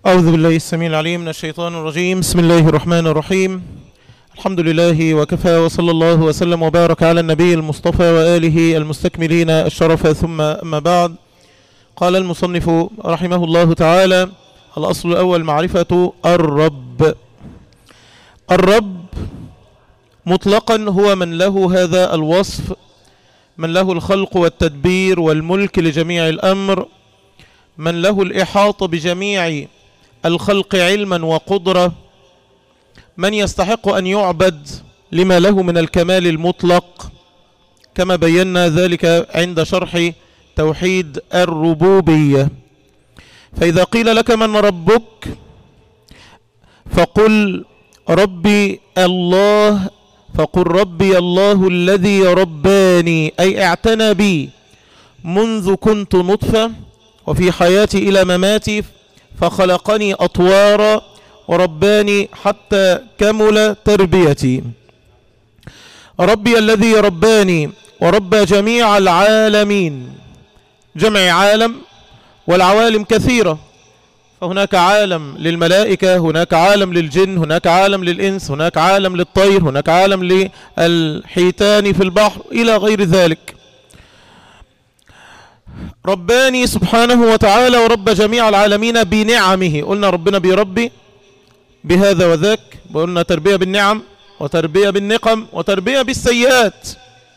أعوذ بالله السميع العليم من الشيطان الرجيم بسم الله الرحمن الرحيم الحمد لله وكفى وصلى الله وسلم وبارك على النبي المصطفى وآله المستكملين الشرف ثم أما بعد قال المصنف رحمه الله تعالى الأصل الأول معرفة الرب الرب مطلقا هو من له هذا الوصف من له الخلق والتدبير والملك لجميع الأمر من له الإحاطة بجميع الخلق علما وقدرة من يستحق أن يعبد لما له من الكمال المطلق كما بينا ذلك عند شرح توحيد الربوبية فإذا قيل لك من ربك فقل ربي الله فقل ربي الله الذي رباني أي اعتنى بي منذ كنت نطفة وفي حياتي إلى مماتي فخلقني أطوارا ورباني حتى كمل تربيتي ربي الذي رباني وربى جميع العالمين جمع عالم والعوالم كثيرة فهناك عالم للملائكة هناك عالم للجن هناك عالم للإنس هناك عالم للطير هناك عالم للحيتان في البحر إلى غير ذلك رباني سبحانه وتعالى ورب جميع العالمين بنعمه قلنا ربنا بيربي بهذا وذاك وقلنا تربية بالنعم وتربية بالنقم وتربية بالسيئات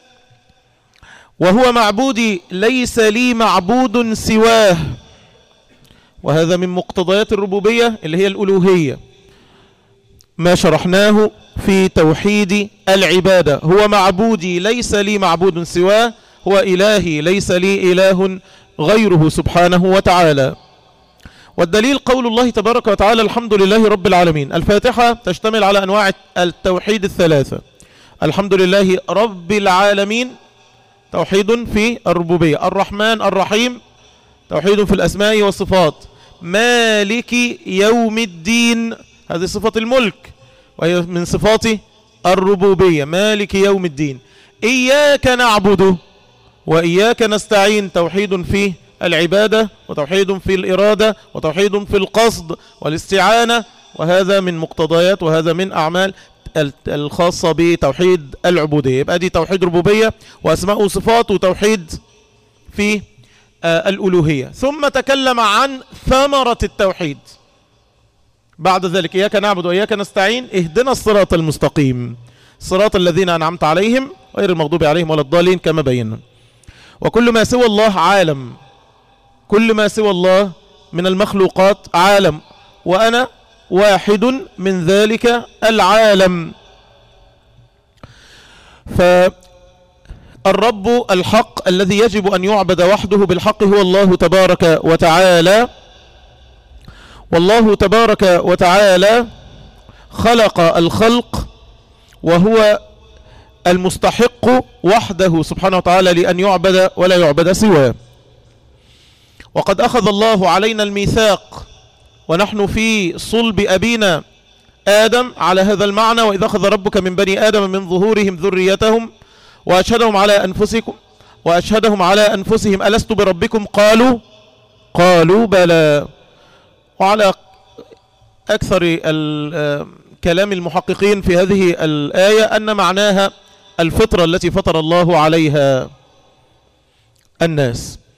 وهو معبودي ليس لي معبود سواه وهذا من مقتضيات الربوبية اللي هي الألوهية ما شرحناه في توحيد العبادة هو معبودي ليس لي معبود سواه هو إلهي ليس لي إله غيره سبحانه وتعالى والدليل قول الله تبارك وتعالى الحمد لله رب العالمين الفاتحة تشتمل على أنواع التوحيد الثلاثة الحمد لله رب العالمين توحيد في الربوبية الرحمن الرحيم توحيد في الأسماء والصفات مالك يوم الدين هذه صفة الملك وهي من صفات الربوبية مالك يوم الدين إياك نعبد وإياك نستعين توحيد في العبادة وتوحيد في الإرادة وتوحيد في القصد والاستعانة وهذا من مقتضيات وهذا من أعمال الخاصة بتوحيد العبودية يبقى دي توحيد ربوبية وأسماء وصفات وتوحيد في الألوهية ثم تكلم عن ثمرة التوحيد بعد ذلك إياك نعبد وإياك نستعين اهدنا الصراط المستقيم صراط الذين أنعمت عليهم غير المغضوب عليهم ولا الضالين كما بينا وكل ما سوى الله عالم كل ما سوى الله من المخلوقات عالم وأنا واحد من ذلك العالم فالرب الحق الذي يجب أن يعبد وحده بالحق هو الله تبارك وتعالى والله تبارك وتعالى خلق الخلق وهو المستحق وحده سبحانه وتعالى لأن يعبد ولا يعبد سواه وقد أخذ الله علينا الميثاق ونحن في صلب أبينا آدم على هذا المعنى وإذا أخذ ربك من بني آدم من ظهورهم ذريتهم وأشهدهم على أنفسكم وأشهدهم على أنفسهم ألست بربكم قالوا قالوا بلى وعلى أكثر كلام المحققين في هذه الآية أن معناها الفطرة التي فطر الله عليها الناس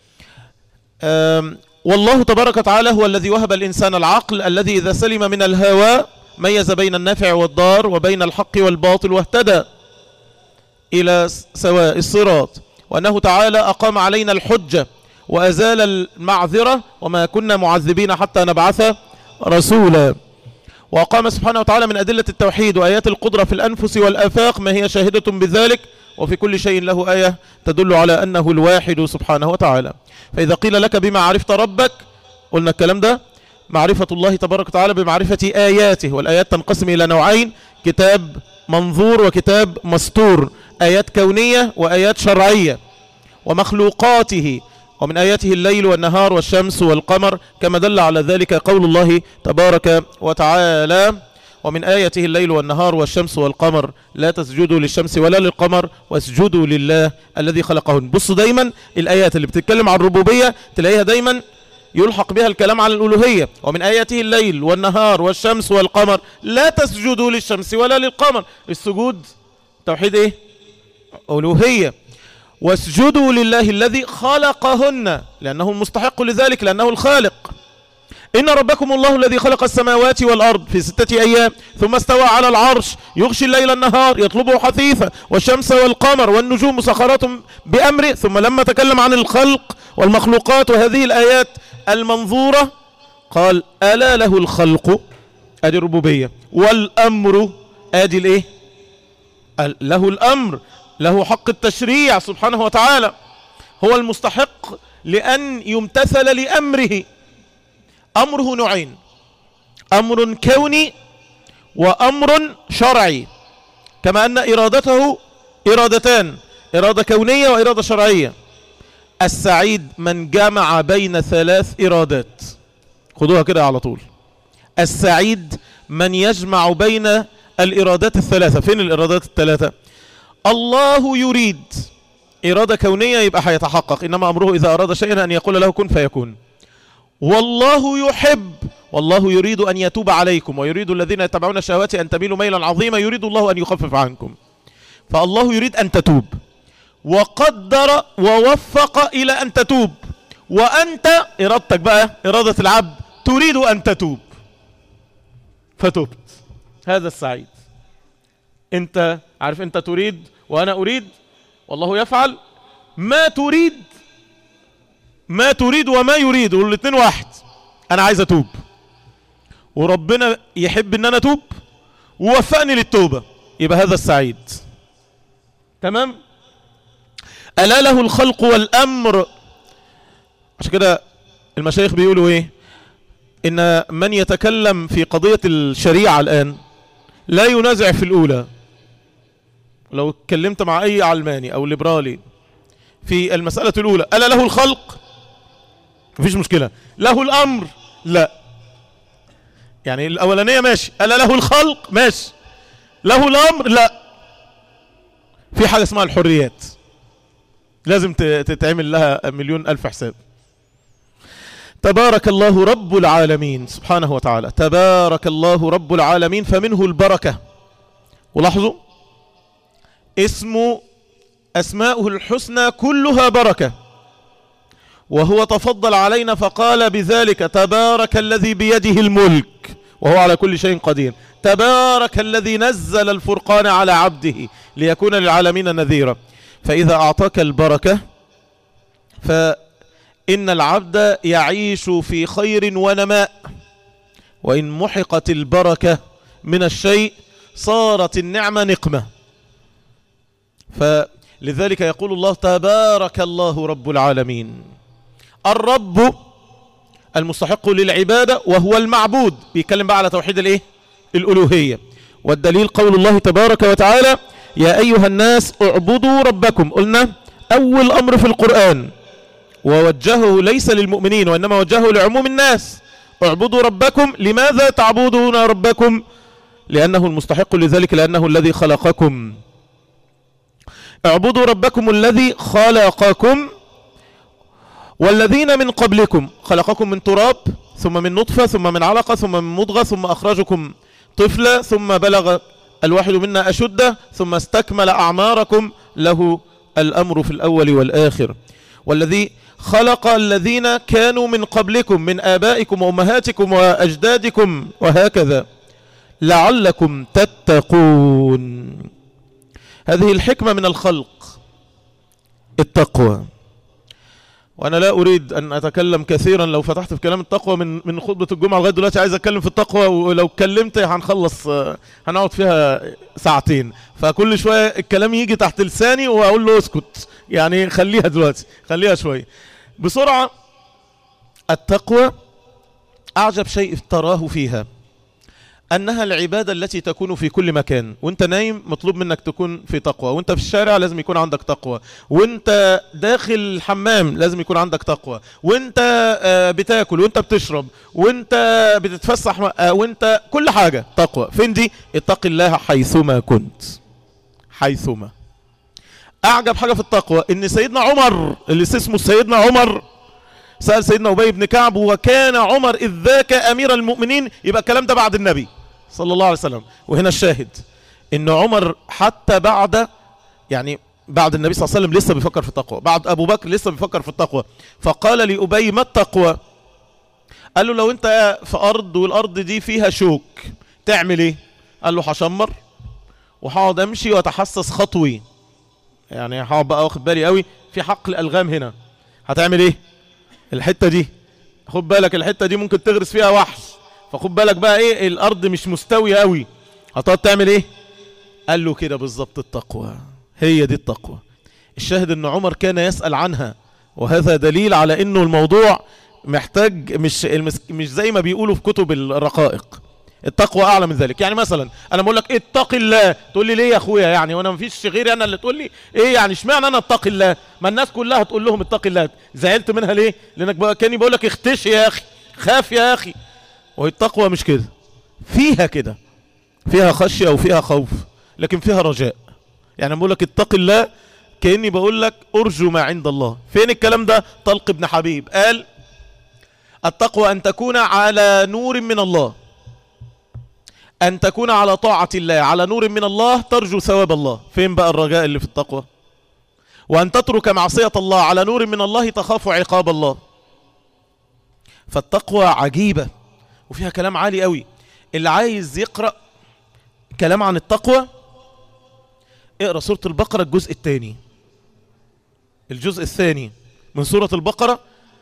والله تبارك وتعالى هو الذي وهب الإنسان العقل الذي إذا سلم من الهوى ميز بين النافع والضار وبين الحق والباطل واهتدى إلى سواء الصراط وأنه تعالى أقام علينا الحجة وأزال المعذرة وما كنا معذبين حتى نبعث رسولا وأقام سبحانه وتعالى من أدلة التوحيد وآيات القدرة في الأنفس والآفاق ما هي شاهدة بذلك وفي كل شيء له آية تدل على أنه الواحد سبحانه وتعالى فإذا قيل لك بما عرفت ربك قلنا الكلام ده معرفة الله تبارك وتعالى بمعرفة آياته والآيات تنقسم إلى نوعين كتاب منظور وكتاب مستور آيات كونية وآيات شرعية ومخلوقاته ومن آياته الليل والنهار والشمس والقمر كما دل على ذلك قول الله تبارك وتعالى ومن آيته الليل والنهار والشمس والقمر لا تسجدوا للشمس ولا للقمر واسجدوا لله الذي خلقهن بصوا دايما الآيات اللي بتتكلم عن الربوبية تلاقيها دايما يلحق بها الكلام على الألوهية ومن آياته الليل والنهار والشمس والقمر لا تسجدوا للشمس ولا للقمر السجود توحيد ايه ألوهية واسجدوا لله الذي خلقهن لأنه المستحق لذلك لأنه الخالق إن ربكم الله الذي خلق السماوات والأرض في ستة أيام ثم استوى على العرش يغشي الليل النهار يطلبه حثيثا والشمس والقمر والنجوم مسخرات بأمره ثم لما تكلم عن الخلق والمخلوقات وهذه الآيات المنظورة قال ألا له الخلق أدي الربوبية والأمر أدي الإيه له الأمر له حق التشريع سبحانه وتعالى هو المستحق لأن يمتثل لأمره أمره نوعين أمر كوني وأمر شرعي كما أن إرادته إرادتان إرادة كونية وإرادة شرعية السعيد من جمع بين ثلاث إرادات خدوها كده على طول السعيد من يجمع بين الإرادات الثلاثة فين الإرادات الثلاثة الله يريد إرادة كونية يبقى هيتحقق إنما أمره إذا أراد شيئا أن يقول له كن فيكون والله يحب والله يريد أن يتوب عليكم ويريد الذين يتبعون الشهوات أن تميلوا ميلا عظيما يريد الله أن يخفف عنكم فالله يريد أن تتوب وقدر ووفق إلى أن تتوب وأنت إرادتك بقى إرادة العبد تريد أن تتوب فتبت هذا السعيد انت عارف انت تريد وانا اريد والله يفعل ما تريد ما تريد وما يريد والاثنين واحد انا عايز اتوب وربنا يحب ان انا اتوب ووفقني للتوبة يبقى هذا السعيد تمام ألا له الخلق والأمر عشان كده المشايخ بيقولوا ايه ان من يتكلم في قضية الشريعة الآن لا ينازع في الأولى لو اتكلمت مع أي علماني أو ليبرالي في المسألة الأولى ألا له الخلق مفيش مشكلة له الأمر لا يعني الأولانية ماشي ألا له الخلق ماشي له الأمر لا في حاجة اسمها الحريات لازم تتعمل لها مليون ألف حساب تبارك الله رب العالمين سبحانه وتعالى تبارك الله رب العالمين فمنه البركة ولاحظوا اسم أسماؤه الحسنى كلها بركة وهو تفضل علينا فقال بذلك تبارك الذي بيده الملك وهو على كل شيء قدير تبارك الذي نزل الفرقان على عبده ليكون للعالمين نذيرا فإذا أعطاك البركة فإن العبد يعيش في خير ونماء وإن محقت البركة من الشيء صارت النعمة نقمة فلذلك يقول الله تبارك الله رب العالمين الرب المستحق للعبادة وهو المعبود بيتكلم بقى على توحيد الايه الالوهية والدليل قول الله تبارك وتعالى يا ايها الناس اعبدوا ربكم قلنا اول امر في القرآن ووجهه ليس للمؤمنين وانما وجهه لعموم الناس اعبدوا ربكم لماذا تعبدون ربكم لانه المستحق لذلك لانه الذي خلقكم اعبدوا ربكم الذي خلقكم والذين من قبلكم خلقكم من تراب ثم من نطفة ثم من علقة ثم من مضغة ثم أخرجكم طفلا ثم بلغ الواحد منا أشده ثم استكمل أعماركم له الأمر في الأول والآخر والذي خلق الذين كانوا من قبلكم من آبائكم وأمهاتكم وأجدادكم وهكذا لعلكم تتقون هذه الحكمة من الخلق التقوى وانا لا اريد ان اتكلم كثيرا لو فتحت في كلام التقوى من من خطبه الجمعه لغايه دلوقتي عايز اتكلم في التقوى ولو اتكلمت هنخلص هنقعد فيها ساعتين فكل شويه الكلام يجي تحت لساني واقول له اسكت يعني خليها دلوقتي خليها شويه بسرعه التقوى اعجب شيء تراه فيها أنها العبادة التي تكون في كل مكان وانت نايم مطلوب منك تكون في تقوى وانت في الشارع لازم يكون عندك تقوى وانت داخل الحمام لازم يكون عندك تقوى وانت بتاكل وانت بتشرب وانت بتتفسح وانت كل حاجة تقوى فين دي اتق الله حيثما كنت حيثما أعجب حاجة في التقوى ان سيدنا عمر اللي اسمه سيدنا عمر سأل سيدنا أبي بن كعب وكان عمر إذ ذاك أمير المؤمنين يبقى الكلام ده بعد النبي صلى الله عليه وسلم وهنا الشاهد إن عمر حتى بعد يعني بعد النبي صلى الله عليه وسلم لسه بيفكر في التقوى بعد أبو بكر لسه بيفكر في التقوى فقال لأبي ما التقوى قال له لو انت في أرض والأرض دي فيها شوك تعمل ايه قال له هشمر وهقعد امشي واتحسس خطوي يعني هقعد بقى واخد بالي قوي في حقل الالغام هنا هتعمل ايه الحته دي خد بالك الحته دي ممكن تغرس فيها وحش فخد بالك بقى ايه الارض مش مستويه قوي هتقعد تعمل ايه قال له كده بالظبط التقوى هي دي التقوى الشاهد ان عمر كان يسأل عنها وهذا دليل على انه الموضوع محتاج مش مش زي ما بيقولوا في كتب الرقائق التقوى اعلى من ذلك يعني مثلا انا بقول لك اتق الله تقول لي ليه يا اخويا يعني وانا مفيش غيري انا اللي تقول لي ايه يعني اشمعنى انا اتق الله ما الناس كلها تقول لهم اتق الله زعلت منها ليه لانك بقى كاني بقول لك اختش يا اخي خاف يا اخي وهي التقوى مش كده فيها كده فيها خشيه وفيها خوف لكن فيها رجاء يعني بقول لك اتق الله كاني بقول لك ارجو ما عند الله فين الكلام ده طلق بن حبيب قال التقوى ان تكون على نور من الله أن تكون على طاعة الله على نور من الله ترجو ثواب الله فين بقى الرجاء اللي في التقوى وأن تترك معصية الله على نور من الله تخاف عقاب الله فالتقوى عجيبة وفيها كلام عالي قوي اللي عايز يقرأ كلام عن التقوى اقرأ سورة البقرة الجزء الثاني الجزء الثاني من سورة البقرة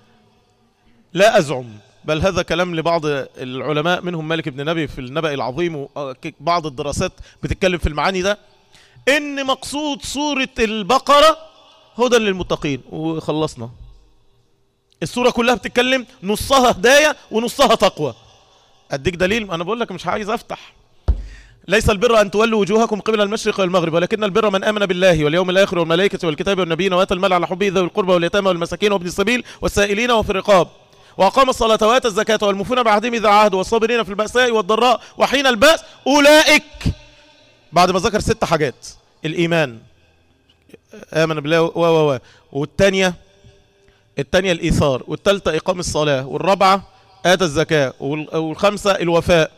لا أزعم بل هذا كلام لبعض العلماء منهم مالك بن نبي في النبأ العظيم وبعض الدراسات بتتكلم في المعاني ده ان مقصود سورة البقرة هدى للمتقين وخلصنا السورة كلها بتتكلم نصها هداية ونصها تقوى اديك دليل انا بقول لك مش عايز افتح ليس البر أن تولوا وجوهكم قبل المشرق والمغرب ولكن البر من آمن بالله واليوم الآخر والملائكة والكتاب والنبيين وآتى المال على حبه ذوي القربى واليتامى والمساكين وابن السبيل والسائلين وفي الرقاب وأقام الصلاة وآتى الزكاة والموفون بعهدهم إذا عاهدوا والصابرين في البأساء والضراء وحين البأس أولئك بعد ما ذكر ست حاجات الإيمان آمن بالله و و و والثانية الثانية الإيثار والثالثة إقام الصلاة والرابعة آتى الزكاة والخمسة الوفاء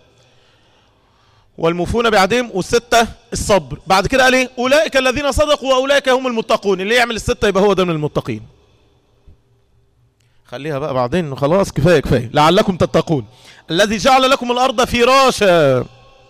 والموفون بعهدهم والستة الصبر بعد كده قال ايه أولئك الذين صدقوا وأولئك هم المتقون اللي يعمل الستة يبقى هو ده من المتقين خليها بقى بعدين خلاص كفاية كفاية لعلكم تتقون الذي جعل لكم الأرض فراشا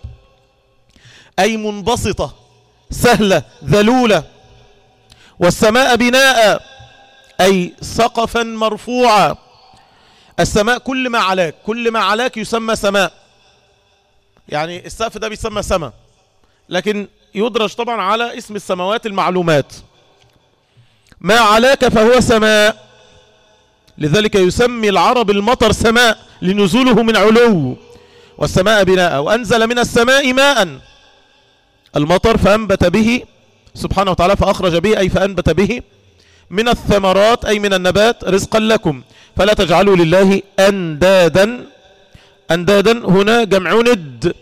أي منبسطة سهلة ذلولة والسماء بناء أي سقفا مرفوعا السماء كل ما علاك كل ما علاك يسمى سماء يعني السقف ده بيسمى سماء لكن يدرج طبعا على اسم السماوات المعلومات ما علاك فهو سماء لذلك يسمي العرب المطر سماء لنزوله من علو والسماء بناء وأنزل من السماء ماء المطر فأنبت به سبحانه وتعالى فأخرج به أي فأنبت به من الثمرات أي من النبات رزقا لكم فلا تجعلوا لله أندادا أندادا هنا جمع ند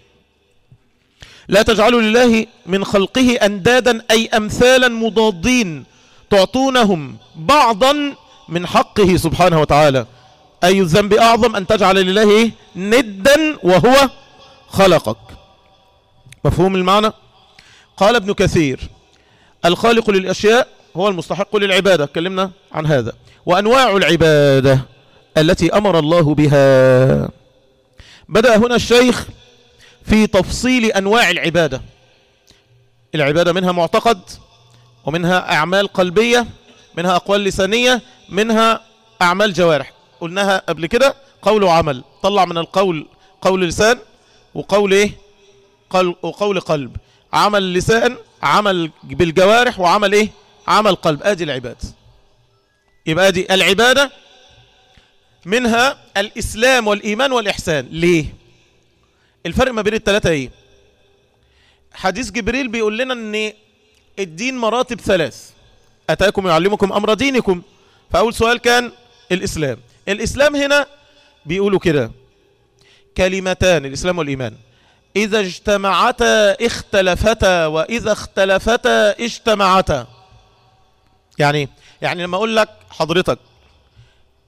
لا تجعلوا لله من خلقه أندادا أي أمثالا مضادين تعطونهم بعضا من حقه سبحانه وتعالى أي الذنب أعظم أن تجعل لله ندا وهو خلقك مفهوم المعنى قال ابن كثير الخالق للأشياء هو المستحق للعبادة تكلمنا عن هذا وأنواع العبادة التي أمر الله بها بدأ هنا الشيخ في تفصيل أنواع العبادة العبادة منها معتقد ومنها أعمال قلبية منها أقوال لسانية منها أعمال جوارح قلناها قبل كده قول وعمل طلع من القول قول لسان وقول إيه قل وقول قلب عمل لسان عمل بالجوارح وعمل إيه عمل قلب آدي العباد يبقى آدي العبادة منها الإسلام والإيمان والإحسان ليه الفرق ما بين الثلاثة إيه حديث جبريل بيقول لنا أن الدين مراتب ثلاث أتاكم يعلمكم أمر دينكم فأول سؤال كان الإسلام الإسلام هنا بيقولوا كده كلمتان الإسلام والإيمان إذا اجتمعتا اختلفتا وإذا اختلفتا اجتمعتا يعني يعني لما أقول لك حضرتك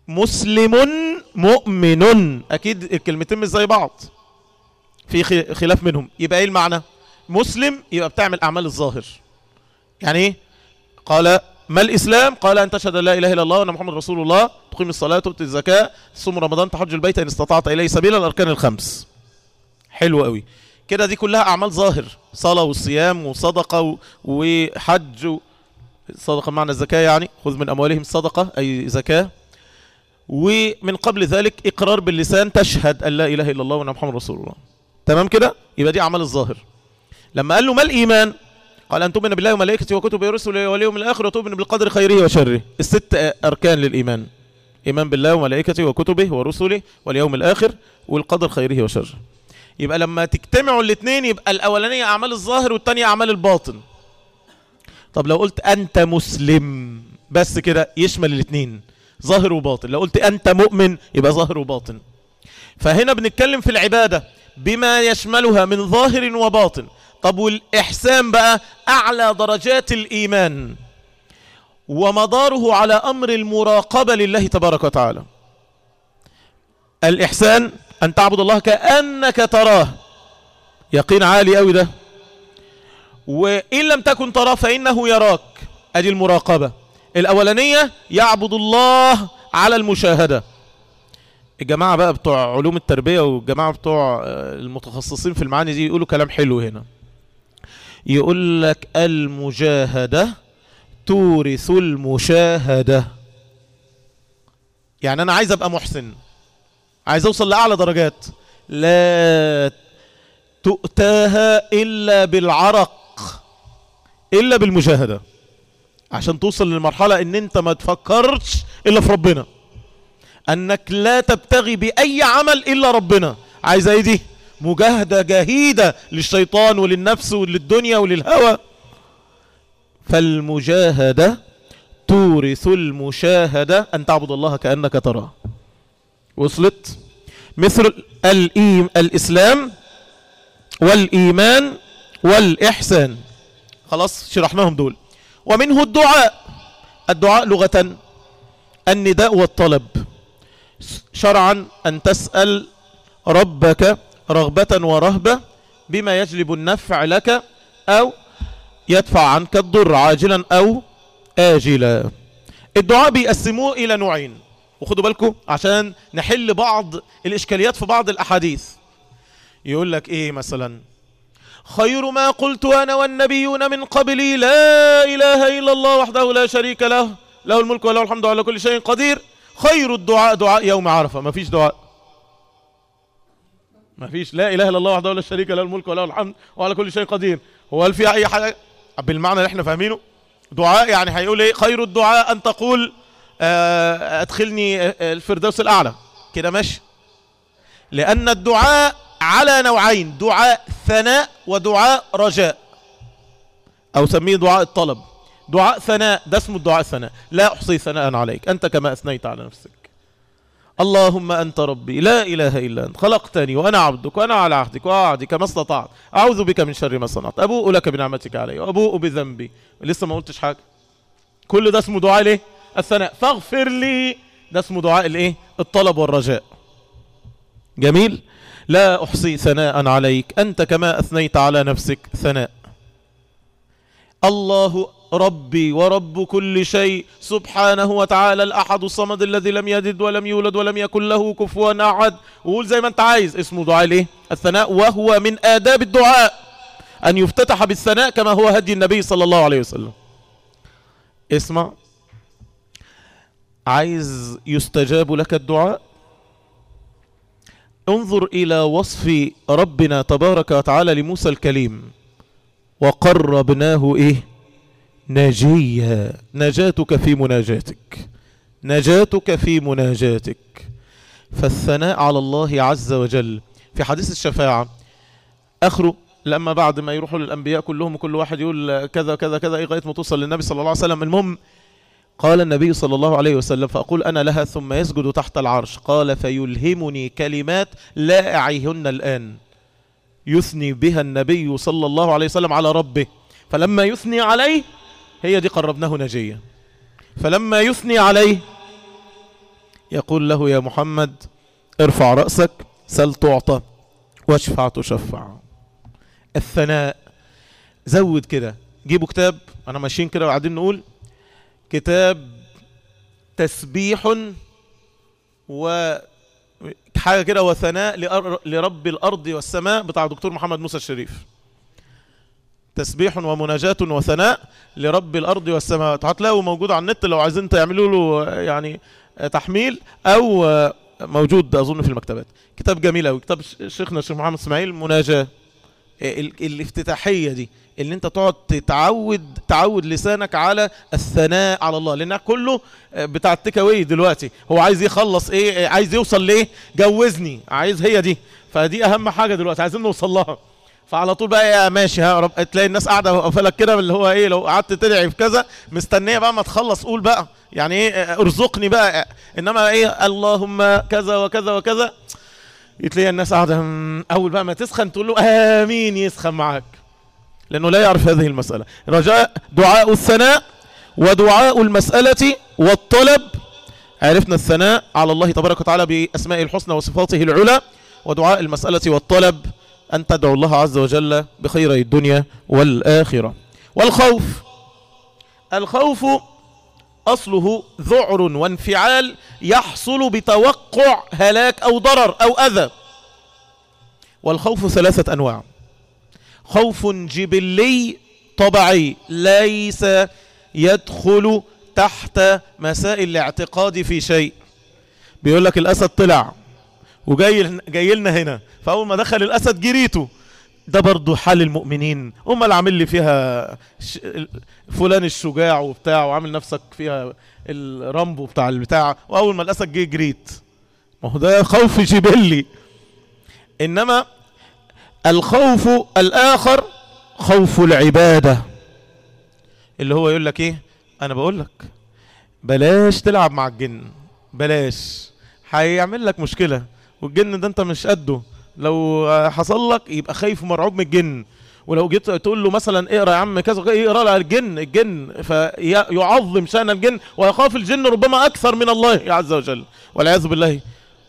مسلم مؤمن اكيد الكلمتين مش زي بعض في خلاف منهم يبقى ايه المعنى مسلم يبقى بتعمل اعمال الظاهر يعني ايه قال ما الاسلام قال ان تشهد لا اله الا الله وان محمد رسول الله تقيم الصلاه تؤتي الزكاه تصوم رمضان تحج البيت ان استطعت اليه سبيلا الاركان الخمس حلو قوي كده دي كلها اعمال ظاهر صلاه وصيام وصدقه وحج صدقه معنى الزكاه يعني خذ من اموالهم صدقه اي زكاه ومن قبل ذلك اقرار باللسان تشهد ان لا اله الا الله وان محمد رسول الله تمام كده يبقى دي اعمال الظاهر لما قال له ما الايمان قال ان تؤمن بالله وملائكته وكتبه ورسله واليوم الاخر وتؤمن بالقدر خيره وشره الست اركان للايمان ايمان بالله وملائكته وكتبه ورسله واليوم الاخر والقدر خيره وشره يبقى لما تجتمعوا الاثنين يبقى الاولانيه اعمال الظاهر والثانيه اعمال الباطن طب لو قلت انت مسلم بس كده يشمل الاثنين ظاهر وباطن لو قلت انت مؤمن يبقى ظاهر وباطن فهنا بنتكلم في العبادة بما يشملها من ظاهر وباطن طب والإحسان بقى أعلى درجات الإيمان ومداره على أمر المراقبة لله تبارك وتعالى الإحسان أن تعبد الله كأنك تراه يقين عالي أوي ده وإن لم تكن تراه فإنه يراك أدي المراقبة الأولانية يعبد الله على المشاهدة الجماعة بقى بتوع علوم التربية والجماعة بتوع المتخصصين في المعاني دي يقولوا كلام حلو هنا يقول لك المجاهدة تورث المشاهدة يعني أنا عايز أبقى محسن عايز أوصل لأعلى درجات لا تؤتاها إلا بالعرق إلا بالمجاهدة عشان توصل للمرحلة ان انت ما تفكرش الا في ربنا انك لا تبتغي باي عمل الا ربنا عايزة ايه دي مجاهدة جهيدة للشيطان وللنفس وللدنيا وللهوى فالمجاهدة تورث المشاهدة ان تعبد الله كأنك تراه وصلت مثل الإيم الإسلام والإيمان والإحسان خلاص شرحناهم دول ومنه الدعاء الدعاء لغة النداء والطلب شرعا أن تسأل ربك رغبة ورهبة بما يجلب النفع لك أو يدفع عنك الضر عاجلا أو آجلا الدعاء بيقسموه إلى نوعين وخدوا بالكم عشان نحل بعض الإشكاليات في بعض الأحاديث يقول لك إيه مثلا خير ما قلت أنا والنبيون من قبلي لا إله إلا الله وحده لا شريك له له الملك وله الحمد على كل شيء قدير خير الدعاء دعاء يوم عرفة ما فيش دعاء ما فيش لا إله إلا الله وحده لا شريك له الملك وله الحمد وعلى كل شيء قدير هو هل فيها أي حاجة بالمعنى اللي احنا فاهمينه دعاء يعني هيقول ايه خير الدعاء أن تقول أدخلني الفردوس الأعلى كده ماشي لأن الدعاء على نوعين دعاء ثناء ودعاء رجاء او سميه دعاء الطلب دعاء ثناء ده اسمه الدعاء الثناء لا احصي ثناء عليك انت كما اثنيت على نفسك اللهم انت ربي لا اله الا انت خلقتني وانا عبدك وانا على عهدك وعهدك ما استطعت اعوذ بك من شر ما صنعت ابوء لك بنعمتك علي وابوء بذنبي لسه ما قلتش حاجه كل ده اسمه دعاء ليه الثناء فاغفر لي ده اسمه دعاء الايه الطلب والرجاء جميل لا أحصي ثناء عليك أنت كما أثنيت على نفسك ثناء الله ربي ورب كل شيء سبحانه وتعالى الأحد الصمد الذي لم يلد ولم يولد ولم يكن له كفوا أحد وقول زي ما أنت عايز اسمه دعاء ليه الثناء وهو من آداب الدعاء أن يفتتح بالثناء كما هو هدي النبي صلى الله عليه وسلم اسمع عايز يستجاب لك الدعاء انظر إلى وصف ربنا تبارك وتعالى لموسى الكليم وقربناه إيه نجيا نجاتك في مناجاتك نجاتك في مناجاتك فالثناء على الله عز وجل في حديث الشفاعة آخره لما بعد ما يروحوا للأنبياء كلهم وكل واحد يقول كذا كذا كذا لغاية ما توصل للنبي صلى الله عليه وسلم المهم قال النبي صلى الله عليه وسلم فأقول أنا لها ثم يسجد تحت العرش قال فيلهمني كلمات لا أعيهن الآن يثني بها النبي صلى الله عليه وسلم على ربه فلما يثني عليه هي دي قربناه نجية فلما يثني عليه يقول له يا محمد ارفع رأسك سل تعطى واشفع تشفع الثناء زود كده جيبوا كتاب انا ماشيين كده وقاعدين نقول كتاب تسبيح و حاجه كده وثناء لرب الارض والسماء بتاع دكتور محمد موسى الشريف تسبيح ومناجاة وثناء لرب الارض والسماء هتلاقوا موجود على النت لو عايزين تعملوا له يعني تحميل او موجود اظن في المكتبات كتاب جميل قوي كتاب شيخنا الشيخ محمد اسماعيل مناجاه الافتتاحيه دي اللي انت تقعد تتعود تعود لسانك على الثناء على الله لانها كله بتاع التكاوي دلوقتي هو عايز يخلص ايه عايز يوصل ليه جوزني عايز هي دي فدي اهم حاجه دلوقتي عايزين نوصل لها فعلى طول بقى يا ماشي ها رب تلاقي الناس قاعده واقفه كده اللي هو ايه لو قعدت تدعي في كذا مستنيه بقى ما تخلص قول بقى يعني ايه ارزقني بقى انما ايه اللهم كذا وكذا وكذا تلاقي الناس قاعده اول بقى ما تسخن تقول له امين يسخن معاك لانه لا يعرف هذه المساله رجاء دعاء الثناء ودعاء المساله والطلب عرفنا الثناء على الله تبارك وتعالى باسماء الحسنى وصفاته العلى ودعاء المساله والطلب أن تدعو الله عز وجل بخير الدنيا والآخرة والخوف الخوف أصله ذعر وانفعال يحصل بتوقع هلاك أو ضرر أو أذى والخوف ثلاثة أنواع خوف جبلي طبعي ليس يدخل تحت مسائل الاعتقاد في شيء بيقول لك الأسد طلع وجاي جاي لنا هنا فاول ما دخل الاسد جريته ده برضه حال المؤمنين هم اللي عامل لي فيها ش... فلان الشجاع وبتاع وعامل نفسك فيها الرامبو بتاع البتاع واول ما الاسد جه جريت ما هو ده خوف جبلي انما الخوف الاخر خوف العباده اللي هو يقول لك ايه انا بقول لك بلاش تلعب مع الجن بلاش هيعمل لك مشكله والجن ده انت مش قده لو حصل لك يبقى خايف ومرعوب من الجن ولو جيت تقول له مثلا اقرا يا عم كذا اقرا له الجن الجن فيعظم شان الجن ويخاف الجن ربما اكثر من الله عز وجل والعياذ بالله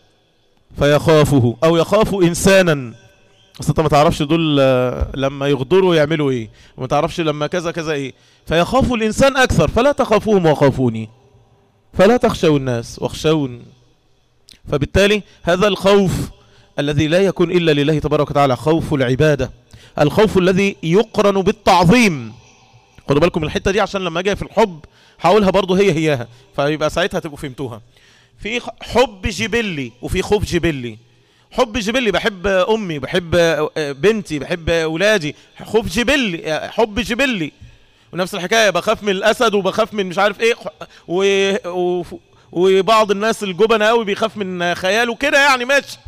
فيخافه او يخاف انسانا بس انت ما تعرفش دول لما يغدروا يعملوا ايه وما تعرفش لما كذا كذا ايه فيخاف الانسان اكثر فلا تخافوهم وخافوني فلا تخشوا الناس واخشون فبالتالي هذا الخوف الذي لا يكون إلا لله تبارك وتعالى خوف العبادة الخوف الذي يقرن بالتعظيم خدوا بالكم الحتة دي عشان لما اجي في الحب هقولها برضو هي هياها فيبقى ساعتها تبقوا فهمتوها في حب جبلي وفي خوف جبلي حب جبلي بحب امي بحب بنتي بحب اولادي خوف جبلي حب جبلي ونفس الحكايه بخاف من الاسد وبخاف من مش عارف ايه و... و... وبعض الناس الجبنة قوي بيخاف من خياله كده يعني ماشي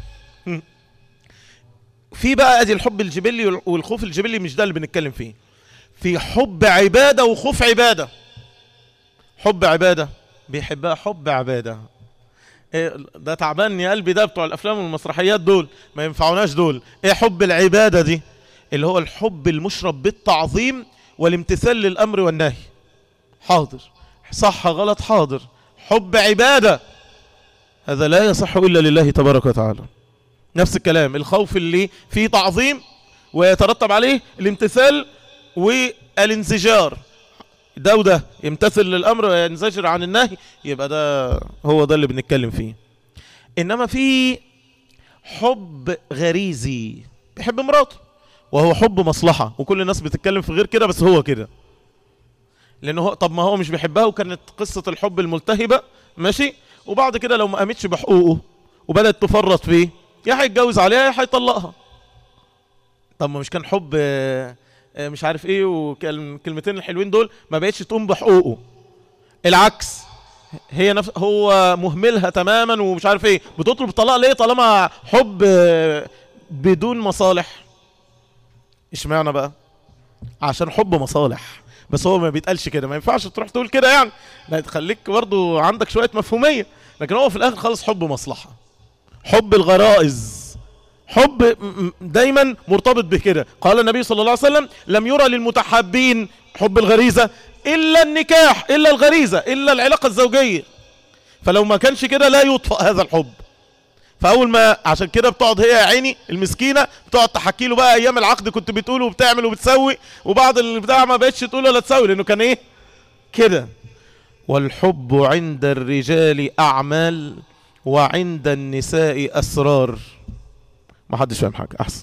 في بقى ادي الحب الجبلي والخوف الجبلي مش ده اللي بنتكلم فيه في حب عبادة وخوف عبادة حب عبادة بيحبها حب عبادة إيه ده تعبان يا قلبي ده بتوع الافلام والمسرحيات دول ما ينفعوناش دول ايه حب العبادة دي اللي هو الحب المشرب بالتعظيم والامتثال للامر والنهي حاضر صح غلط حاضر حب عبادة هذا لا يصح إلا لله تبارك وتعالى نفس الكلام الخوف اللي فيه تعظيم ويترتب عليه الامتثال والانزجار ده وده يمتثل للأمر وينزجر عن النهي يبقى ده هو ده اللي بنتكلم فيه إنما في حب غريزي بيحب مراته وهو حب مصلحة وكل الناس بتتكلم في غير كده بس هو كده لانه هو طب ما هو مش بيحبها وكانت قصة الحب الملتهبة ماشي وبعد كده لو ما قامتش بحقوقه وبدأت تفرط فيه يا هيتجوز عليها يا هيطلقها طب ما مش كان حب مش عارف ايه والكلمتين الحلوين دول ما بقتش تقوم بحقوقه العكس هي نفس هو مهملها تماما ومش عارف ايه بتطلب الطلاق ليه طالما حب بدون مصالح اشمعنى بقى عشان حب مصالح بس هو ما بيتقالش كده ما ينفعش تروح تقول كده يعني لا تخليك برضو عندك شوية مفهومية لكن هو في الاخر خالص حب مصلحة حب الغرائز حب دايما مرتبط بكده قال النبي صلى الله عليه وسلم لم يرى للمتحابين حب الغريزة الا النكاح الا الغريزة الا العلاقة الزوجية فلو ما كانش كده لا يطفأ هذا الحب فاول ما عشان كده بتقعد هي يا عيني المسكينه بتقعد تحكي له بقى ايام العقد كنت بتقول وبتعمل وبتسوي وبعد البتاع ما بقتش تقول ولا تسوي لانه كان ايه كده والحب عند الرجال اعمال وعند النساء اسرار ما حدش فاهم حاجه احسن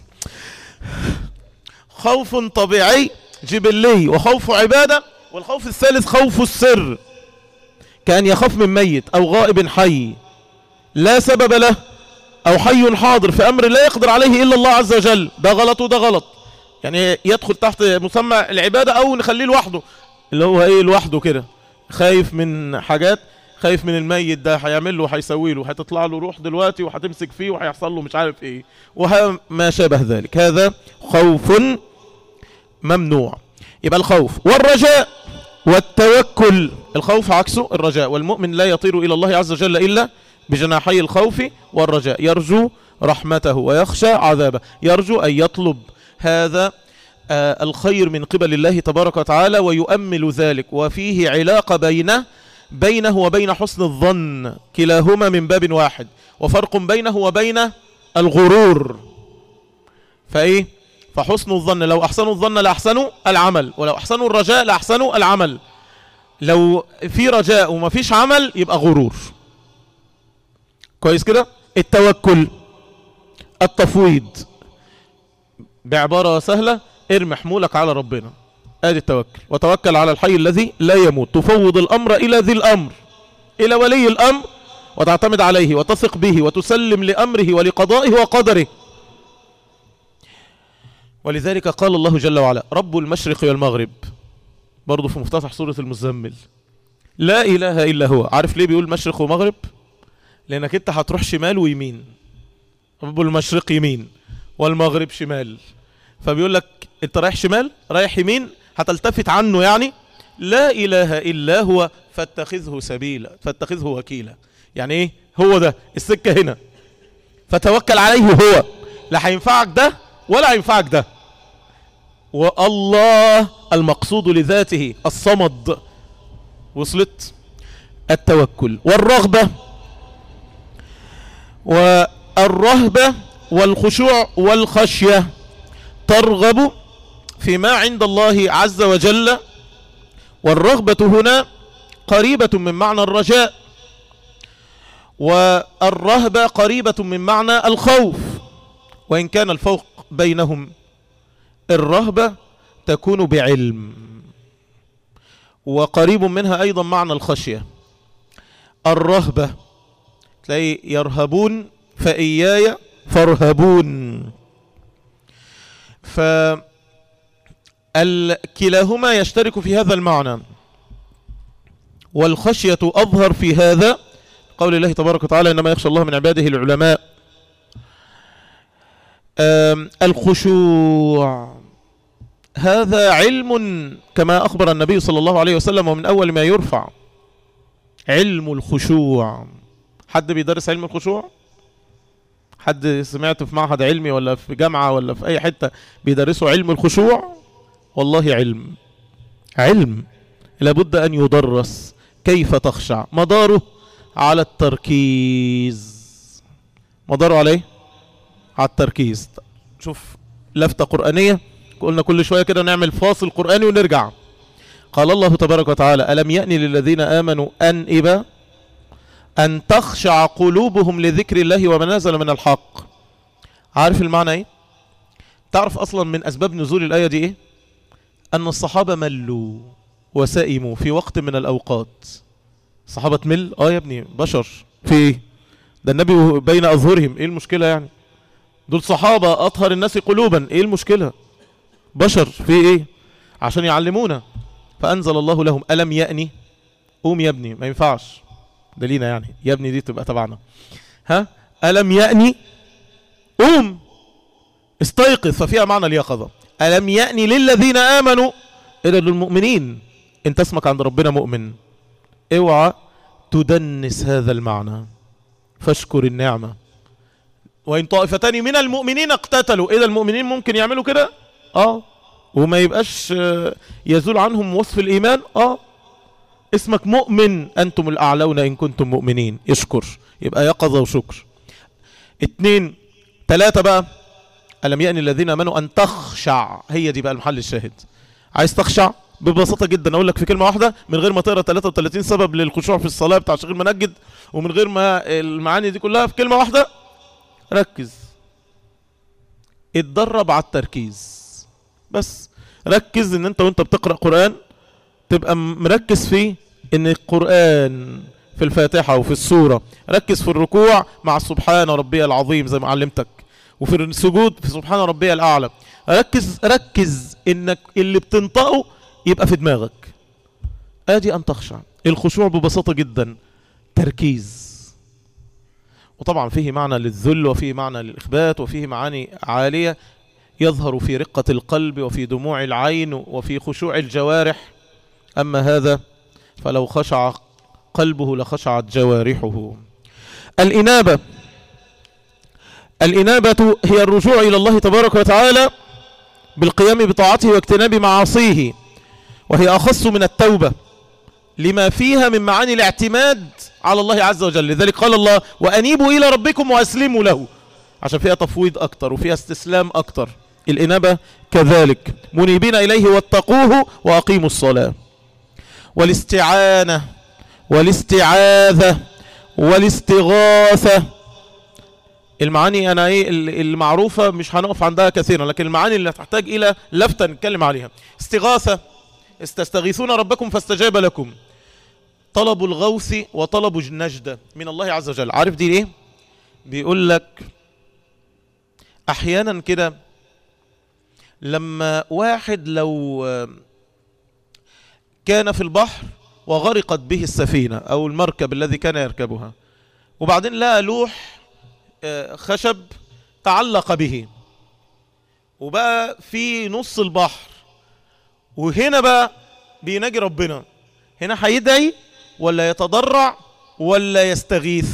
خوف طبيعي جبلي وخوف عباده والخوف الثالث خوف السر كان يخاف من ميت او غائب حي لا سبب له او حي حاضر في امر لا يقدر عليه الا الله عز وجل ده غلط وده غلط يعني يدخل تحت مسمى العبادة او نخليه لوحده اللي هو ايه لوحده كده خايف من حاجات خايف من الميت ده هيعمل له وهيسوي له هتطلع له روح دلوقتي وهتمسك فيه وهيحصل له مش عارف ايه وما شابه ذلك هذا خوف ممنوع يبقى الخوف والرجاء والتوكل الخوف عكسه الرجاء والمؤمن لا يطير إلى الله عز وجل إلا بجناحي الخوف والرجاء يرجو رحمته ويخشى عذابه يرجو أن يطلب هذا آه الخير من قبل الله تبارك وتعالى ويؤمل ذلك وفيه علاقة بينه بينه وبين حسن الظن كلاهما من باب واحد وفرق بينه وبين الغرور فايه فحسن الظن لو احسنوا الظن لاحسنوا العمل ولو احسنوا الرجاء لاحسنوا العمل لو في رجاء وما فيش عمل يبقى غرور كويس كده التوكل التفويض بعبارة سهلة ارمي حمولك على ربنا ادي التوكل وتوكل على الحي الذي لا يموت تفوض الامر الى ذي الامر الى ولي الامر وتعتمد عليه وتثق به وتسلم لامره ولقضائه وقدره ولذلك قال الله جل وعلا رب المشرق والمغرب برضو في مفتتح سورة المزمل لا اله الا هو عارف ليه بيقول مشرق ومغرب لانك انت هتروح شمال ويمين رب المشرق يمين والمغرب شمال فبيقول لك انت رايح شمال رايح يمين هتلتفت عنه يعني لا اله الا هو فاتخذه سبيلا فاتخذه وكيلا يعني ايه هو ده السكة هنا فتوكل عليه هو لا هينفعك ده ولا هينفعك ده والله المقصود لذاته الصمد وصلت التوكل والرغبة والرهبة والخشوع والخشية ترغب فيما عند الله عز وجل والرغبة هنا قريبة من معنى الرجاء والرهبة قريبة من معنى الخوف وإن كان الفوق بينهم الرهبة تكون بعلم وقريب منها أيضا معنى الخشية الرهبة تلاقي يرهبون فإياي فارهبون فكلاهما يشترك في هذا المعنى والخشية أظهر في هذا قول الله تبارك وتعالى إنما يخشى الله من عباده العلماء الخشوع هذا علم كما أخبر النبي صلى الله عليه وسلم ومن أول ما يرفع علم الخشوع حد بيدرس علم الخشوع حد سمعت في معهد علمي ولا في جامعة ولا في أي حتة بيدرسوا علم الخشوع والله علم علم لابد أن يدرس كيف تخشع مداره على التركيز مداره عليه على التركيز شوف لفتة قرآنية قلنا كل شوية كده نعمل فاصل قرآني ونرجع قال الله تبارك وتعالى ألم يأني للذين آمنوا أن إبا أن تخشع قلوبهم لذكر الله وما نزل من الحق عارف المعنى ايه تعرف اصلا من اسباب نزول الآية دي ايه ان الصحابة ملوا وسائموا في وقت من الاوقات الصحابة تمل اه يا ابني بشر في ايه ده النبي بين اظهرهم ايه المشكلة يعني دول صحابة اطهر الناس قلوبا ايه المشكلة بشر في ايه عشان يعلمونا فانزل الله لهم ألم يأني قوم يا ابني ما ينفعش ده لينا يعني يا ابني دي تبقى تبعنا ها ألم يأني قوم استيقظ ففيها معنى اليقظة ألم يأني للذين آمنوا إلى للمؤمنين انت اسمك عند ربنا مؤمن اوعى تدنس هذا المعنى فاشكر النعمة وإن طائفتان من المؤمنين اقتتلوا إذا المؤمنين ممكن يعملوا كده اه وما يبقاش يزول عنهم وصف الإيمان اه اسمك مؤمن أنتم الأعلون إن كنتم مؤمنين اشكر يبقى يقظة وشكر اتنين تلاتة بقى ألم يأني الذين أمنوا أن تخشع هي دي بقى المحل الشاهد عايز تخشع ببساطة جدا أقول لك في كلمة واحدة من غير ما تقرأ 33 سبب للخشوع في الصلاة بتاع شيخ المنجد ومن غير ما المعاني دي كلها في كلمة واحدة ركز اتدرب على التركيز بس ركز ان انت وانت بتقرأ قرآن تبقى مركز في ان القرآن في الفاتحة وفي السورة ركز في الركوع مع سبحان ربي العظيم زي ما علمتك وفي السجود في سبحان ربي الأعلى ركز ركز انك اللي بتنطقه يبقى في دماغك ادي ان تخشع الخشوع ببساطة جدا تركيز وطبعا فيه معنى للذل وفيه معنى للإخبات وفيه معاني عالية يظهر في رقة القلب وفي دموع العين وفي خشوع الجوارح أما هذا فلو خشع قلبه لخشعت جوارحه الإنابة الإنابة هي الرجوع إلى الله تبارك وتعالى بالقيام بطاعته واجتناب معاصيه وهي أخص من التوبة لما فيها من معاني الاعتماد على الله عز وجل لذلك قال الله وأنيبوا إلى ربكم وأسلموا له عشان فيها تفويض أكتر وفيها استسلام أكتر الإنابة كذلك منيبين إليه واتقوه وأقيموا الصلاة والاستعانة والاستعاذة والاستغاثة المعاني أنا إيه المعروفة مش هنقف عندها كثيرا لكن المعاني اللي تحتاج إلى لفتة نتكلم عليها استغاثة استستغيثون ربكم فاستجاب لكم طلب الغوث وطلب النجدة من الله عز وجل عارف دي ايه بيقول لك احيانا كده لما واحد لو كان في البحر وغرقت به السفينة او المركب الذي كان يركبها وبعدين لقى لوح خشب تعلق به وبقى في نص البحر وهنا بقى بيناجي ربنا هنا هيدعي ولا يتضرع ولا يستغيث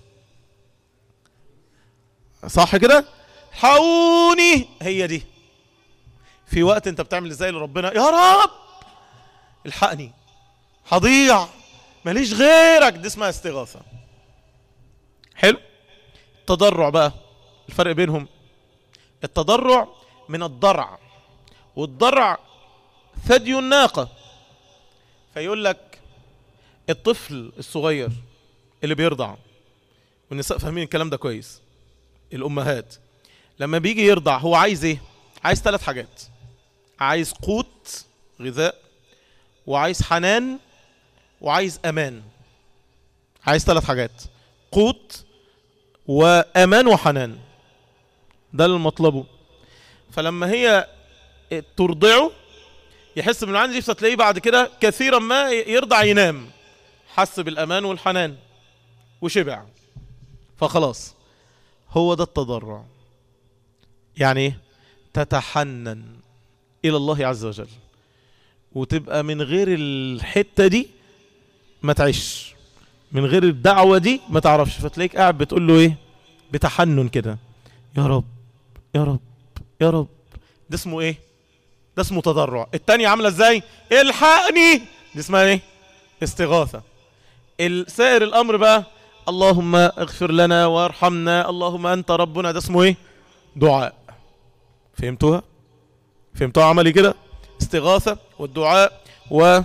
صح كده حاوني هي دي في وقت انت بتعمل ازاي لربنا يا رب الحقني هضيع ماليش غيرك دي اسمها استغاثة حلو التضرع بقى الفرق بينهم التضرع من الضرع والضرع ثدي الناقة فيقول لك الطفل الصغير اللي بيرضع والنساء فاهمين الكلام ده كويس الأمهات لما بيجي يرضع هو عايز ايه عايز ثلاث حاجات عايز قوت غذاء وعايز حنان وعايز امان عايز ثلاث حاجات قوت وامان وحنان ده اللي مطلبه فلما هي ترضعه يحس من عندي فتلاقيه بعد كده كثيرا ما يرضع ينام حس بالامان والحنان وشبع فخلاص هو ده التضرع يعني ايه تتحنن الى الله عز وجل وتبقى من غير الحتة دي ما تعيش من غير الدعوة دي ما تعرفش فتلاقيك قاعد بتقول له ايه بتحنن كده يا رب يا رب يا رب ده اسمه ايه ده اسمه تضرع التانية عاملة ازاي الحقني دي اسمها ايه استغاثة سائر الامر بقى اللهم اغفر لنا وارحمنا اللهم انت ربنا ده اسمه ايه دعاء فهمتوها فهمتوها عملي كده استغاثة والدعاء و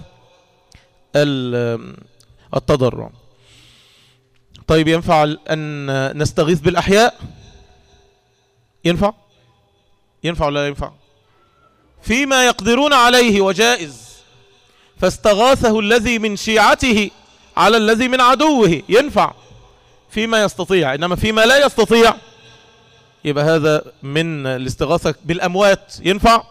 التضرع طيب ينفع أن نستغيث بالأحياء ينفع ينفع ولا لا ينفع فيما يقدرون عليه وجائز فاستغاثه الذي من شيعته على الذي من عدوه ينفع فيما يستطيع إنما فيما لا يستطيع يبقى هذا من الاستغاثة بالأموات ينفع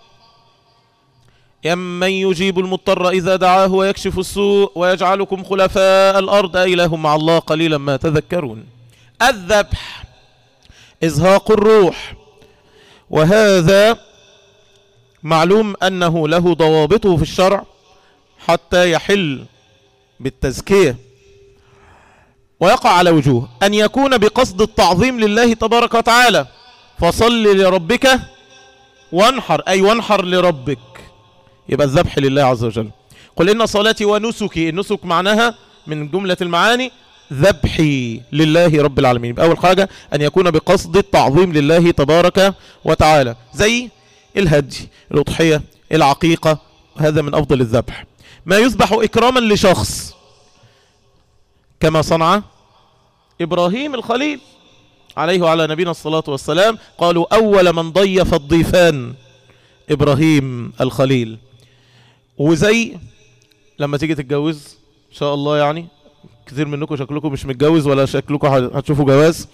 من يجيب المضطر إذا دعاه ويكشف السوء ويجعلكم خلفاء الأرض إله مع الله قليلا ما تذكرون الذبح إزهاق الروح وهذا معلوم أنه له ضوابطه في الشرع حتى يحل بالتزكية ويقع على وجوه أن يكون بقصد التعظيم لله تبارك وتعالى فصل لربك وانحر أي وانحر لربك يبقى الذبح لله عز وجل قل إن صلاتي ونسكي النسك معناها من جملة المعاني ذبحي لله رب العالمين أول حاجة أن يكون بقصد التعظيم لله تبارك وتعالى زي الهدي الأضحية العقيقة هذا من أفضل الذبح ما يذبح إكراما لشخص كما صنع إبراهيم الخليل عليه وعلى نبينا الصلاة والسلام قالوا أول من ضيف الضيفان إبراهيم الخليل وزي لما تيجي تتجوز إن شاء الله يعني كثير منكم شكلكم مش متجوز ولا شكلكم هتشوفوا جواز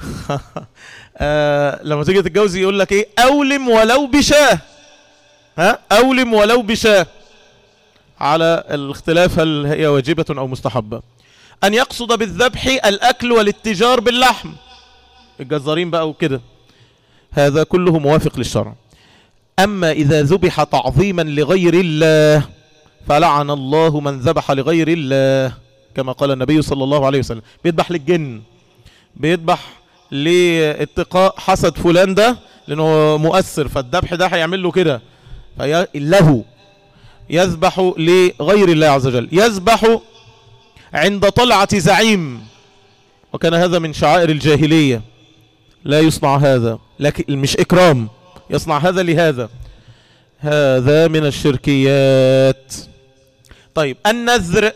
آه لما تيجي تتجوز يقول لك ايه اولم ولو بشاه ها اولم ولو بشاه على الاختلاف هل هي واجبة او مستحبة ان يقصد بالذبح الاكل والاتجار باللحم الجزارين بقى وكده هذا كله موافق للشرع اما اذا ذبح تعظيما لغير الله فلعن الله من ذبح لغير الله كما قال النبي صلى الله عليه وسلم بيذبح للجن بيذبح لاتقاء حسد فلان ده لانه مؤثر فالذبح ده هيعمل له كده له يذبح لغير الله عز وجل يذبح عند طلعة زعيم وكان هذا من شعائر الجاهلية لا يصنع هذا لكن مش إكرام يصنع هذا لهذا هذا من الشركيات طيب النذر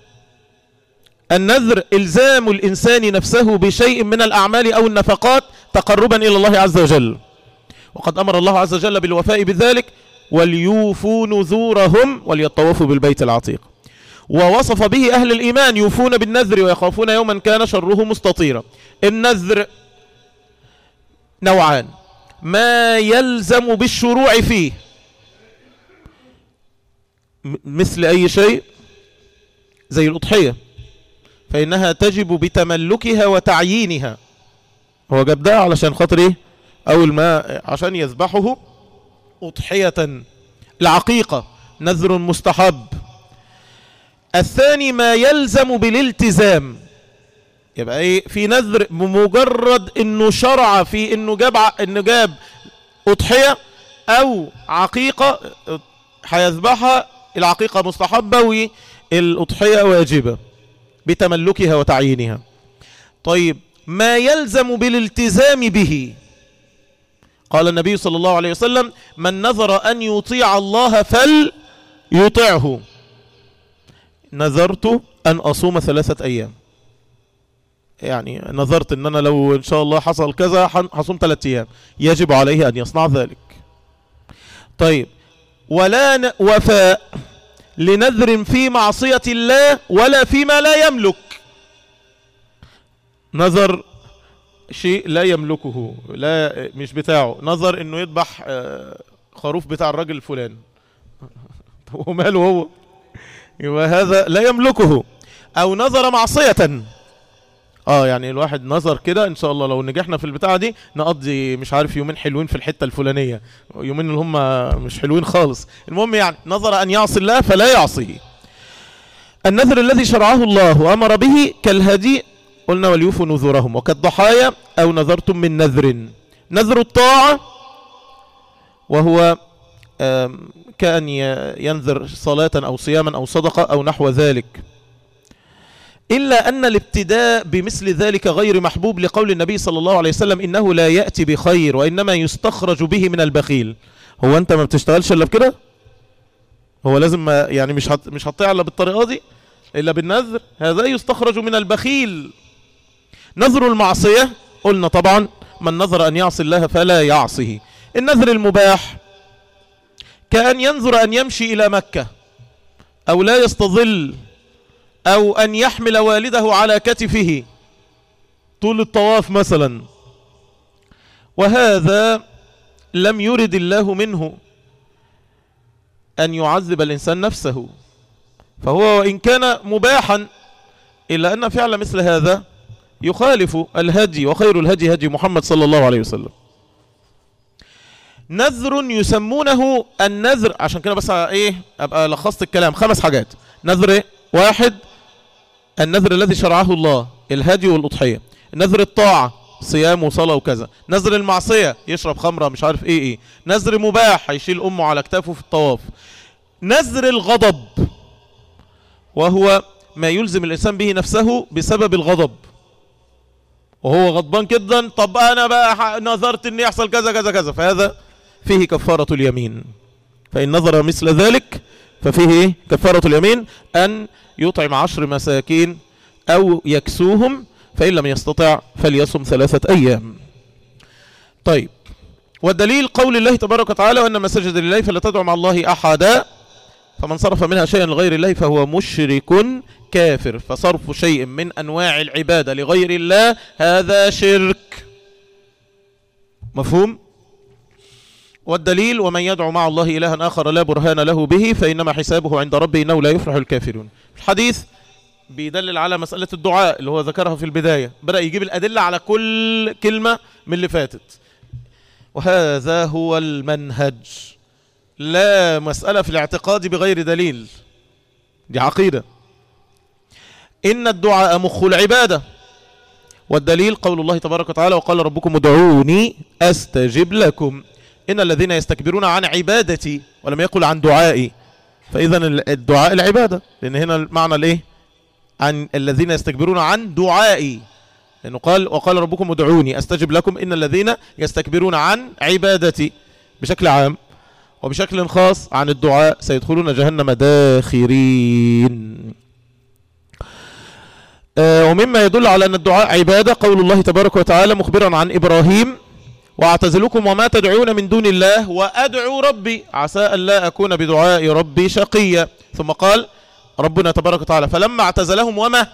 النذر إلزام الإنسان نفسه بشيء من الأعمال أو النفقات تقربا إلى الله عز وجل وقد أمر الله عز وجل بالوفاء بذلك وليوفوا نذورهم وليطوفوا بالبيت العتيق ووصف به أهل الإيمان يوفون بالنذر ويخافون يوما كان شره مستطيرا النذر نوعان ما يلزم بالشروع فيه مثل أي شيء زي الأضحية فإنها تجب بتملكها وتعيينها هو جاب ده علشان خاطر ايه اول ما عشان يذبحه اضحية العقيقة نذر مستحب الثاني ما يلزم بالالتزام يبقى ايه في نذر بمجرد انه شرع في انه جاب انه جاب اضحية او عقيقة هيذبحها العقيقة مستحبة والاضحية واجبة بتملكها وتعيينها طيب ما يلزم بالالتزام به قال النبي صلى الله عليه وسلم من نذر أن يطيع الله فليطعه نذرت أن أصوم ثلاثة أيام يعني نذرت أن أنا لو إن شاء الله حصل كذا حصوم ثلاثة أيام يجب عليه أن يصنع ذلك طيب ولا وفاء لنذر في معصية الله ولا فيما لا يملك نذر شيء لا يملكه لا مش بتاعه نظر انه يذبح خروف بتاع الراجل الفلاني طب وماله هو يبقى هذا لا يملكه او نظر معصية اه يعني الواحد نظر كده ان شاء الله لو نجحنا في البتاعة دي نقضي مش عارف يومين حلوين في الحتة الفلانية يومين اللي هم مش حلوين خالص المهم يعني نظر ان يعصي الله فلا يعصيه النذر الذي شرعه الله وامر به كالهدي قلنا وليوفوا نذورهم وكالضحايا او نذرتم من نذر نذر الطاعة وهو كأن ينذر صلاة او صياما او صدقة او نحو ذلك إلا أن الابتداء بمثل ذلك غير محبوب لقول النبي صلى الله عليه وسلم إنه لا يأتي بخير وإنما يستخرج به من البخيل هو أنت ما بتشتغلش إلا بكده هو لازم ما يعني مش هت مش هتطيع إلا بالطريقة دي إلا بالنذر هذا يستخرج من البخيل نذر المعصية قلنا طبعا من نذر أن يعصي الله فلا يعصيه النذر المباح كأن ينذر أن يمشي إلى مكة أو لا يستظل أو أن يحمل والده على كتفه طول الطواف مثلا وهذا لم يرد الله منه أن يعذب الإنسان نفسه فهو وإن كان مباحا إلا أن فعل مثل هذا يخالف الهدي وخير الهدي هدي محمد صلى الله عليه وسلم نذر يسمونه النذر عشان كده بس ايه ابقى لخصت الكلام خمس حاجات نذر واحد النذر الذي شرعه الله الهدي والأضحية نذر الطاعة صيام وصلاة وكذا نذر المعصية يشرب خمرة مش عارف ايه ايه نذر مباح هيشيل امه على كتافه في الطواف نذر الغضب وهو ما يلزم الإنسان به نفسه بسبب الغضب وهو غضبان جدا طب أنا بقى نظرت أن يحصل كذا كذا كذا فهذا فيه كفارة اليمين فإن نظر مثل ذلك ففيه إيه؟ كفارة اليمين أن يطعم عشر مساكين أو يكسوهم فإن لم يستطع فليصم ثلاثة أيام طيب والدليل قول الله تبارك وتعالى وأن مساجد لله فلا تدعو مع الله أحدا فمن صرف منها شيئا لغير الله فهو مشرك كافر فصرف شيء من أنواع العبادة لغير الله هذا شرك مفهوم والدليل ومن يدعو مع الله إلها آخر لا برهان له به فإنما حسابه عند ربه إنه لا يفرح الكافرون الحديث بيدلل على مسألة الدعاء اللي هو ذكرها في البداية بدأ يجيب الأدلة على كل كلمة من اللي فاتت وهذا هو المنهج لا مسألة في الاعتقاد بغير دليل دي عقيدة إن الدعاء مخ العبادة والدليل قول الله تبارك وتعالى وقال ربكم ادعوني أستجب لكم إن الذين يستكبرون عن عبادتي ولم يقل عن دعائي فإذا الدعاء العبادة لأن هنا المعنى الإيه عن الذين يستكبرون عن دعائي لأنه قال وقال ربكم ادعوني أستجب لكم إن الذين يستكبرون عن عبادتي بشكل عام وبشكل خاص عن الدعاء سيدخلون جهنم داخرين آه ومما يدل على أن الدعاء عبادة قول الله تبارك وتعالى مخبرا عن إبراهيم واعتزلكم وما تدعون من دون الله وأدعو ربي عسى أن لا أكون بدعاء ربي شقيا ثم قال ربنا تبارك وتعالى فلما اعتزلهم وما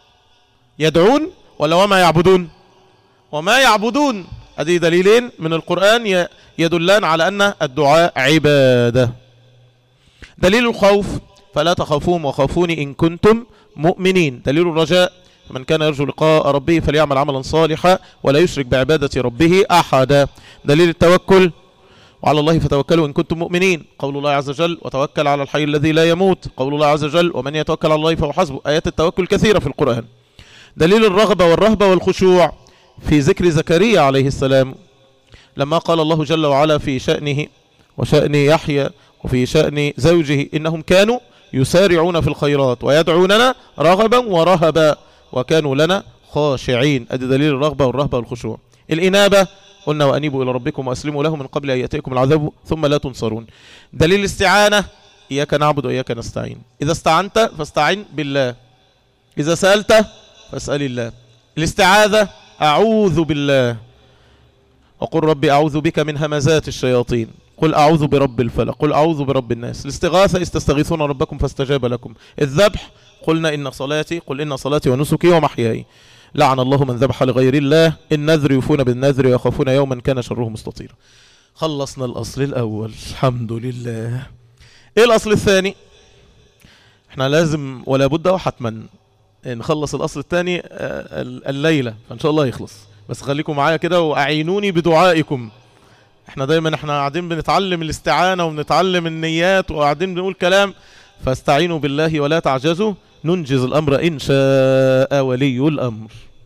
يدعون ولا وما يعبدون وما يعبدون هذه دليلين من القرآن يدلان على أن الدعاء عبادة دليل الخوف فلا تخافوهم وخافوني إن كنتم مؤمنين دليل الرجاء من كان يرجو لقاء ربه فليعمل عملا صالحا ولا يشرك بعبادة ربه أحدا دليل التوكل وعلى الله فتوكلوا إن كنتم مؤمنين قول الله عز وجل وتوكل على الحي الذي لا يموت قول الله عز وجل ومن يتوكل على الله فهو حسبه آيات التوكل كثيرة في القرآن دليل الرغبة والرهبة والخشوع في ذكر زكريا عليه السلام لما قال الله جل وعلا في شأنه وشأن يحيى وفي شأن زوجه إنهم كانوا يسارعون في الخيرات ويدعوننا رغبا ورهبا وكانوا لنا خاشعين أدي دليل الرغبة والرهبة والخشوع الإنابة قلنا وأنيبوا إلى ربكم وأسلموا له من قبل أن يأتيكم العذاب ثم لا تنصرون دليل الاستعانة إياك نعبد وإياك نستعين إذا استعنت فاستعين بالله إذا سألت فاسأل الله الاستعاذة أعوذ بالله وقل ربي أعوذ بك من همزات الشياطين قل أعوذ برب الفلق قل أعوذ برب الناس الاستغاثة استستغيثون ربكم فاستجاب لكم الذبح قلنا إن صلاتي قل إن صلاتي ونسكي ومحياي لعن الله من ذبح لغير الله النذر يفون بالنذر ويخافون يوما كان شره مستطيرا خلصنا الأصل الأول الحمد لله إيه الأصل الثاني احنا لازم ولا بد وحتما نخلص الأصل الثاني الليلة فإن شاء الله يخلص بس خليكم معايا كده وأعينوني بدعائكم احنا دايما احنا قاعدين بنتعلم الاستعانة وبنتعلم النيات وقاعدين بنقول كلام فاستعينوا بالله ولا تعجزوا ننجز الأمر إن شاء ولي الأمر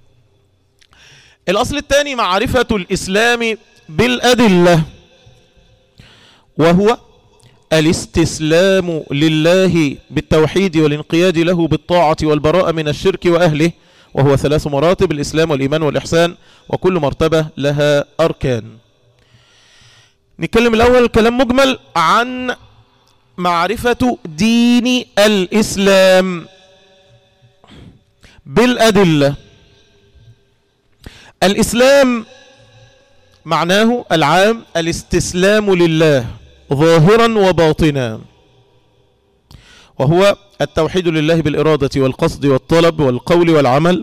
الأصل الثاني معرفة الإسلام بالأدلة وهو الاستسلام لله بالتوحيد والانقياد له بالطاعة والبراءة من الشرك وأهله وهو ثلاث مراتب الإسلام والإيمان والإحسان وكل مرتبة لها أركان نتكلم الأول كلام مجمل عن معرفة دين الإسلام بالأدلة الإسلام معناه العام الاستسلام لله ظاهرا وباطنا وهو التوحيد لله بالإرادة والقصد والطلب والقول والعمل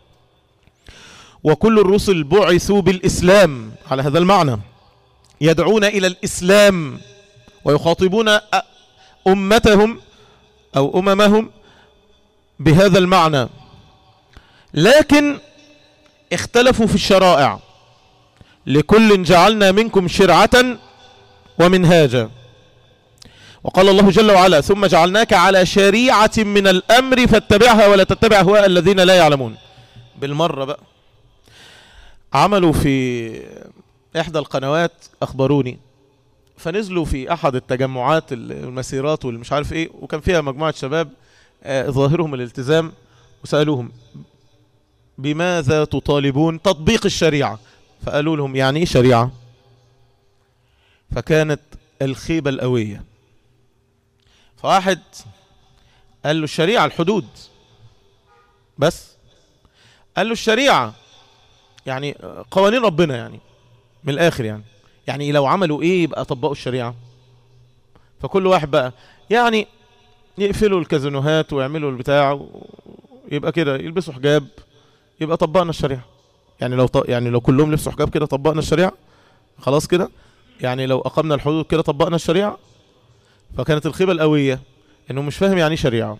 وكل الرسل بعثوا بالإسلام على هذا المعنى يدعون إلى الإسلام ويخاطبون أمتهم أو أممهم بهذا المعنى لكن اختلفوا في الشرائع لكل جعلنا منكم شرعة ومنهاجا وقال الله جل وعلا ثم جعلناك على شريعة من الأمر فاتبعها ولا تتبع أهواء الذين لا يعلمون بالمرة بقى عملوا في إحدى القنوات أخبروني فنزلوا في أحد التجمعات المسيرات والمش عارف إيه وكان فيها مجموعة شباب آه، ظاهرهم الالتزام وسألوهم بماذا تطالبون تطبيق الشريعة فقالوا لهم يعني ايه شريعة فكانت الخيبة القوية فواحد قال له الشريعة الحدود بس قال له الشريعة يعني قوانين ربنا يعني من الآخر يعني يعني لو عملوا ايه يبقى طبقوا الشريعة فكل واحد بقى يعني يقفلوا الكازينوهات ويعملوا البتاع يبقى كده يلبسوا حجاب يبقى طبقنا الشريعة يعني لو ط... يعني لو كلهم لبسوا حجاب كده طبقنا الشريعة خلاص كده يعني لو أقمنا الحدود كده طبقنا الشريعة فكانت الخيبة القوية انه مش فاهم يعني شريعة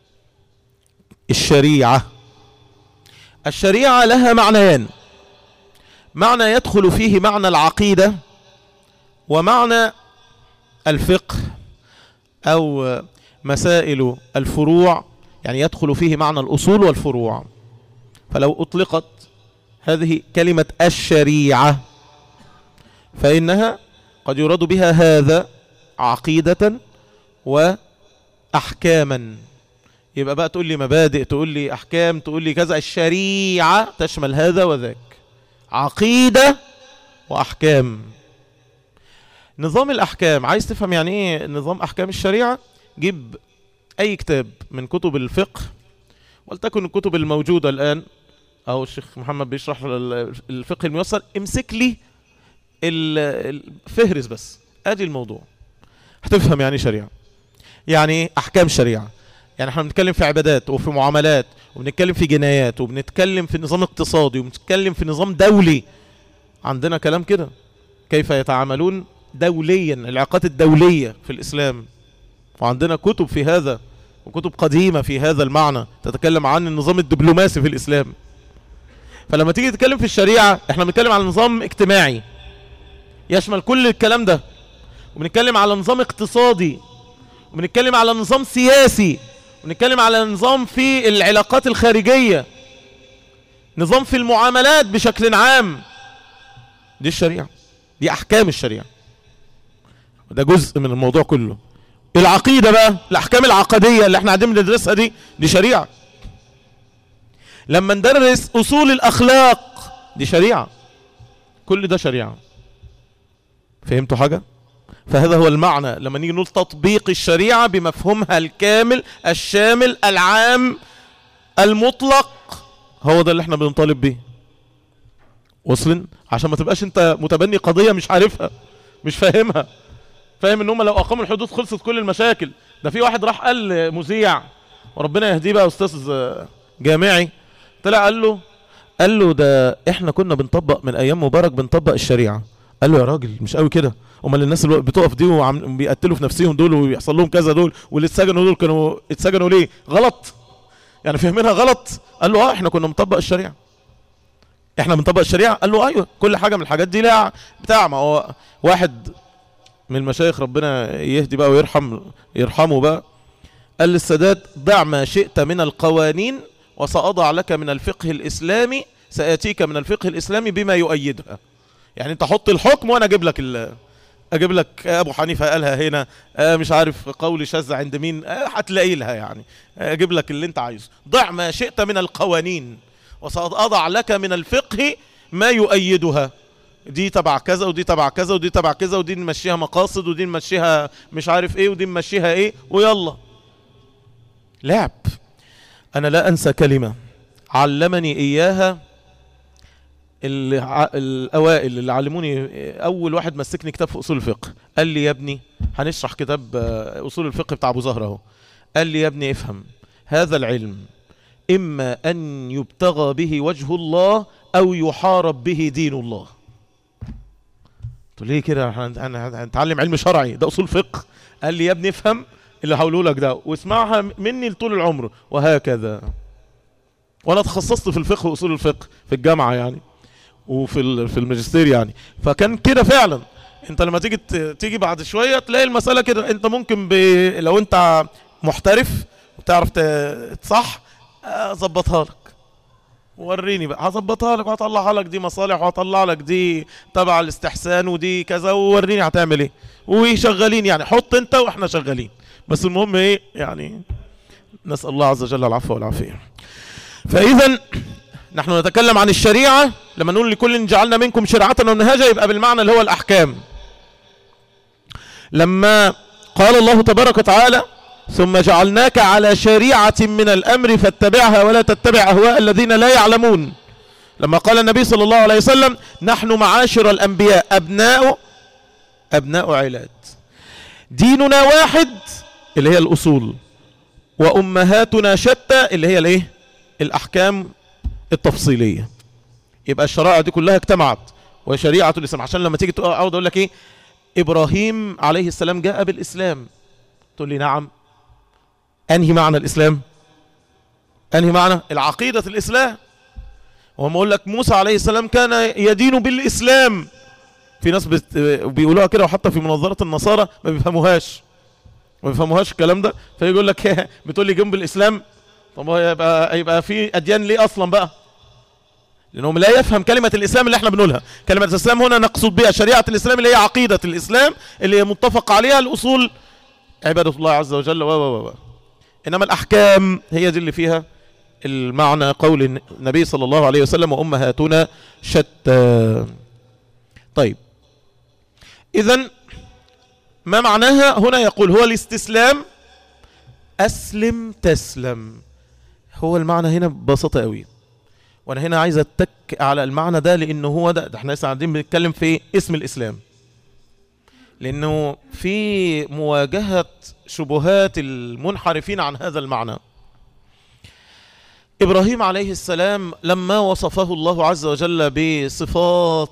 الشريعة الشريعة لها معنيان معنى يدخل فيه معنى العقيدة ومعنى الفقه او مسائل الفروع يعني يدخل فيه معنى الاصول والفروع فلو اطلقت هذه كلمة الشريعة فانها قد يراد بها هذا عقيدة واحكاما يبقى بقى تقول لي مبادئ تقول لي احكام تقول لي كذا الشريعة تشمل هذا وذاك عقيدة واحكام نظام الاحكام عايز تفهم يعني ايه نظام احكام الشريعة جيب اي كتاب من كتب الفقه ولتكن الكتب الموجودة الان او الشيخ محمد بيشرح الفقه الميسر امسك لي الفهرس بس ادي الموضوع هتفهم يعني شريعة يعني احكام شريعة يعني احنا بنتكلم في عبادات وفي معاملات وبنتكلم في جنايات وبنتكلم في نظام اقتصادي وبنتكلم في نظام دولي عندنا كلام كده كيف يتعاملون دوليا العلاقات الدولية في الإسلام وعندنا كتب في هذا وكتب قديمة في هذا المعنى تتكلم عن النظام الدبلوماسي في الإسلام فلما تيجي تتكلم في الشريعة احنا بنتكلم على نظام اجتماعي يشمل كل الكلام ده وبنتكلم على نظام اقتصادي وبنتكلم على نظام سياسي ونتكلم على نظام في العلاقات الخارجية نظام في المعاملات بشكل عام دي الشريعة دي أحكام الشريعة ده جزء من الموضوع كله العقيدة بقى الأحكام العقدية اللي احنا قاعدين بندرسها دي دي شريعة لما ندرس أصول الأخلاق دي شريعة كل ده شريعة فهمتوا حاجة؟ فهذا هو المعنى لما نيجي نقول تطبيق الشريعة بمفهومها الكامل الشامل العام المطلق هو ده اللي احنا بنطالب به وصلن عشان ما تبقاش انت متبني قضية مش عارفها مش فاهمها فاهم ان هم لو اقاموا الحدود خلصت كل المشاكل ده في واحد راح قال مذيع وربنا يهديه بقى استاذ جامعي طلع قال له قال له ده احنا كنا بنطبق من ايام مبارك بنطبق الشريعة قال له يا راجل مش قوي كده امال الناس اللي بتقف دي وبيقتلوا في نفسهم دول ويحصل لهم كذا دول واللي اتسجنوا دول كانوا اتسجنوا ليه غلط يعني فاهمينها غلط قال له اه احنا كنا بنطبق الشريعه احنا بنطبق الشريعه قال له ايوه كل حاجه من الحاجات دي لها بتاع ما هو واحد من المشايخ ربنا يهدي بقى ويرحم يرحمه بقى قال للسادات ضع ما شئت من القوانين وسأضع لك من الفقه الإسلامي سآتيك من الفقه الإسلامي بما يؤيدها يعني انت حط الحكم وانا اجيب لك اجيب لك ابو حنيفه قالها هنا مش عارف قول شاذ عند مين هتلاقي لها يعني اجيب لك اللي انت عايزه ضع ما شئت من القوانين وساضع لك من الفقه ما يؤيدها دي تبع كذا ودي تبع كذا ودي تبع كذا ودي نمشيها مقاصد ودي نمشيها مش عارف ايه ودي نمشيها ايه ويلا لعب انا لا انسى كلمة علمني اياها الاوائل اللي علموني اول واحد مسكني كتاب في اصول الفقه قال لي يا ابني هنشرح كتاب اصول الفقه بتاع ابو زهر اهو قال لي يا ابني افهم هذا العلم اما ان يبتغى به وجه الله او يحارب به دين الله قلت ليه كده هنتعلم علم شرعي ده اصول فقه قال لي يا ابني افهم اللي هقوله لك ده واسمعها مني لطول العمر وهكذا وانا تخصصت في الفقه واصول الفقه في الجامعه يعني وفي في الماجستير يعني فكان كده فعلا انت لما تيجي تيجي بعد شويه تلاقي المساله كده انت ممكن ب... لو انت محترف وتعرف تصح اظبطها لك وريني بقى هظبطها لك وهطلعها لك دي مصالح وهطلع لك دي تبع الاستحسان ودي كذا ووريني هتعمل ايه وشغالين يعني حط انت واحنا شغالين بس المهم ايه يعني نسأل الله عز وجل العفو والعافية فإذا نحن نتكلم عن الشريعة لما نقول لكل جعلنا منكم شرعة ونهاجا يبقى بالمعنى اللي هو الأحكام لما قال الله تبارك وتعالى ثم جعلناك على شريعة من الأمر فاتبعها ولا تتبع أهواء الذين لا يعلمون لما قال النبي صلى الله عليه وسلم نحن معاشر الأنبياء أبناء أبناء علاج ديننا واحد اللي هي الأصول وأمهاتنا شتى اللي هي الايه الأحكام التفصيلية يبقى الشرائع دي كلها اجتمعت وشريعة الإسلام عشان لما تيجي أقعد أقول لك إيه إبراهيم عليه السلام جاء بالإسلام تقول لي نعم أنهي معنى الإسلام أنهي معنى العقيدة الإسلام وما أقول لك موسى عليه السلام كان يدين بالإسلام في ناس بت... بيقولوها كده وحتى في منظرة النصارى ما بيفهموهاش ما بيفهموهاش الكلام ده فيقول لك بتقول لي جنب الإسلام طب يبقى يبقى في أديان ليه أصلا بقى لأنهم لا يفهم كلمة الإسلام اللي احنا بنقولها كلمة الإسلام هنا نقصد بها شريعة الإسلام اللي هي عقيدة الإسلام اللي هي متفق عليها الأصول عبادة الله عز وجل و و و إنما الأحكام هي دي اللي فيها المعنى قول النبي صلى الله عليه وسلم وأمهاتنا شتى طيب إذا ما معناها هنا يقول هو الاستسلام أسلم تسلم هو المعنى هنا ببساطة قوي وانا هنا عايز اتك على المعنى ده لانه هو ده, ده احنا لسه قاعدين بنتكلم في اسم الاسلام لانه في مواجهة شبهات المنحرفين عن هذا المعنى ابراهيم عليه السلام لما وصفه الله عز وجل بصفات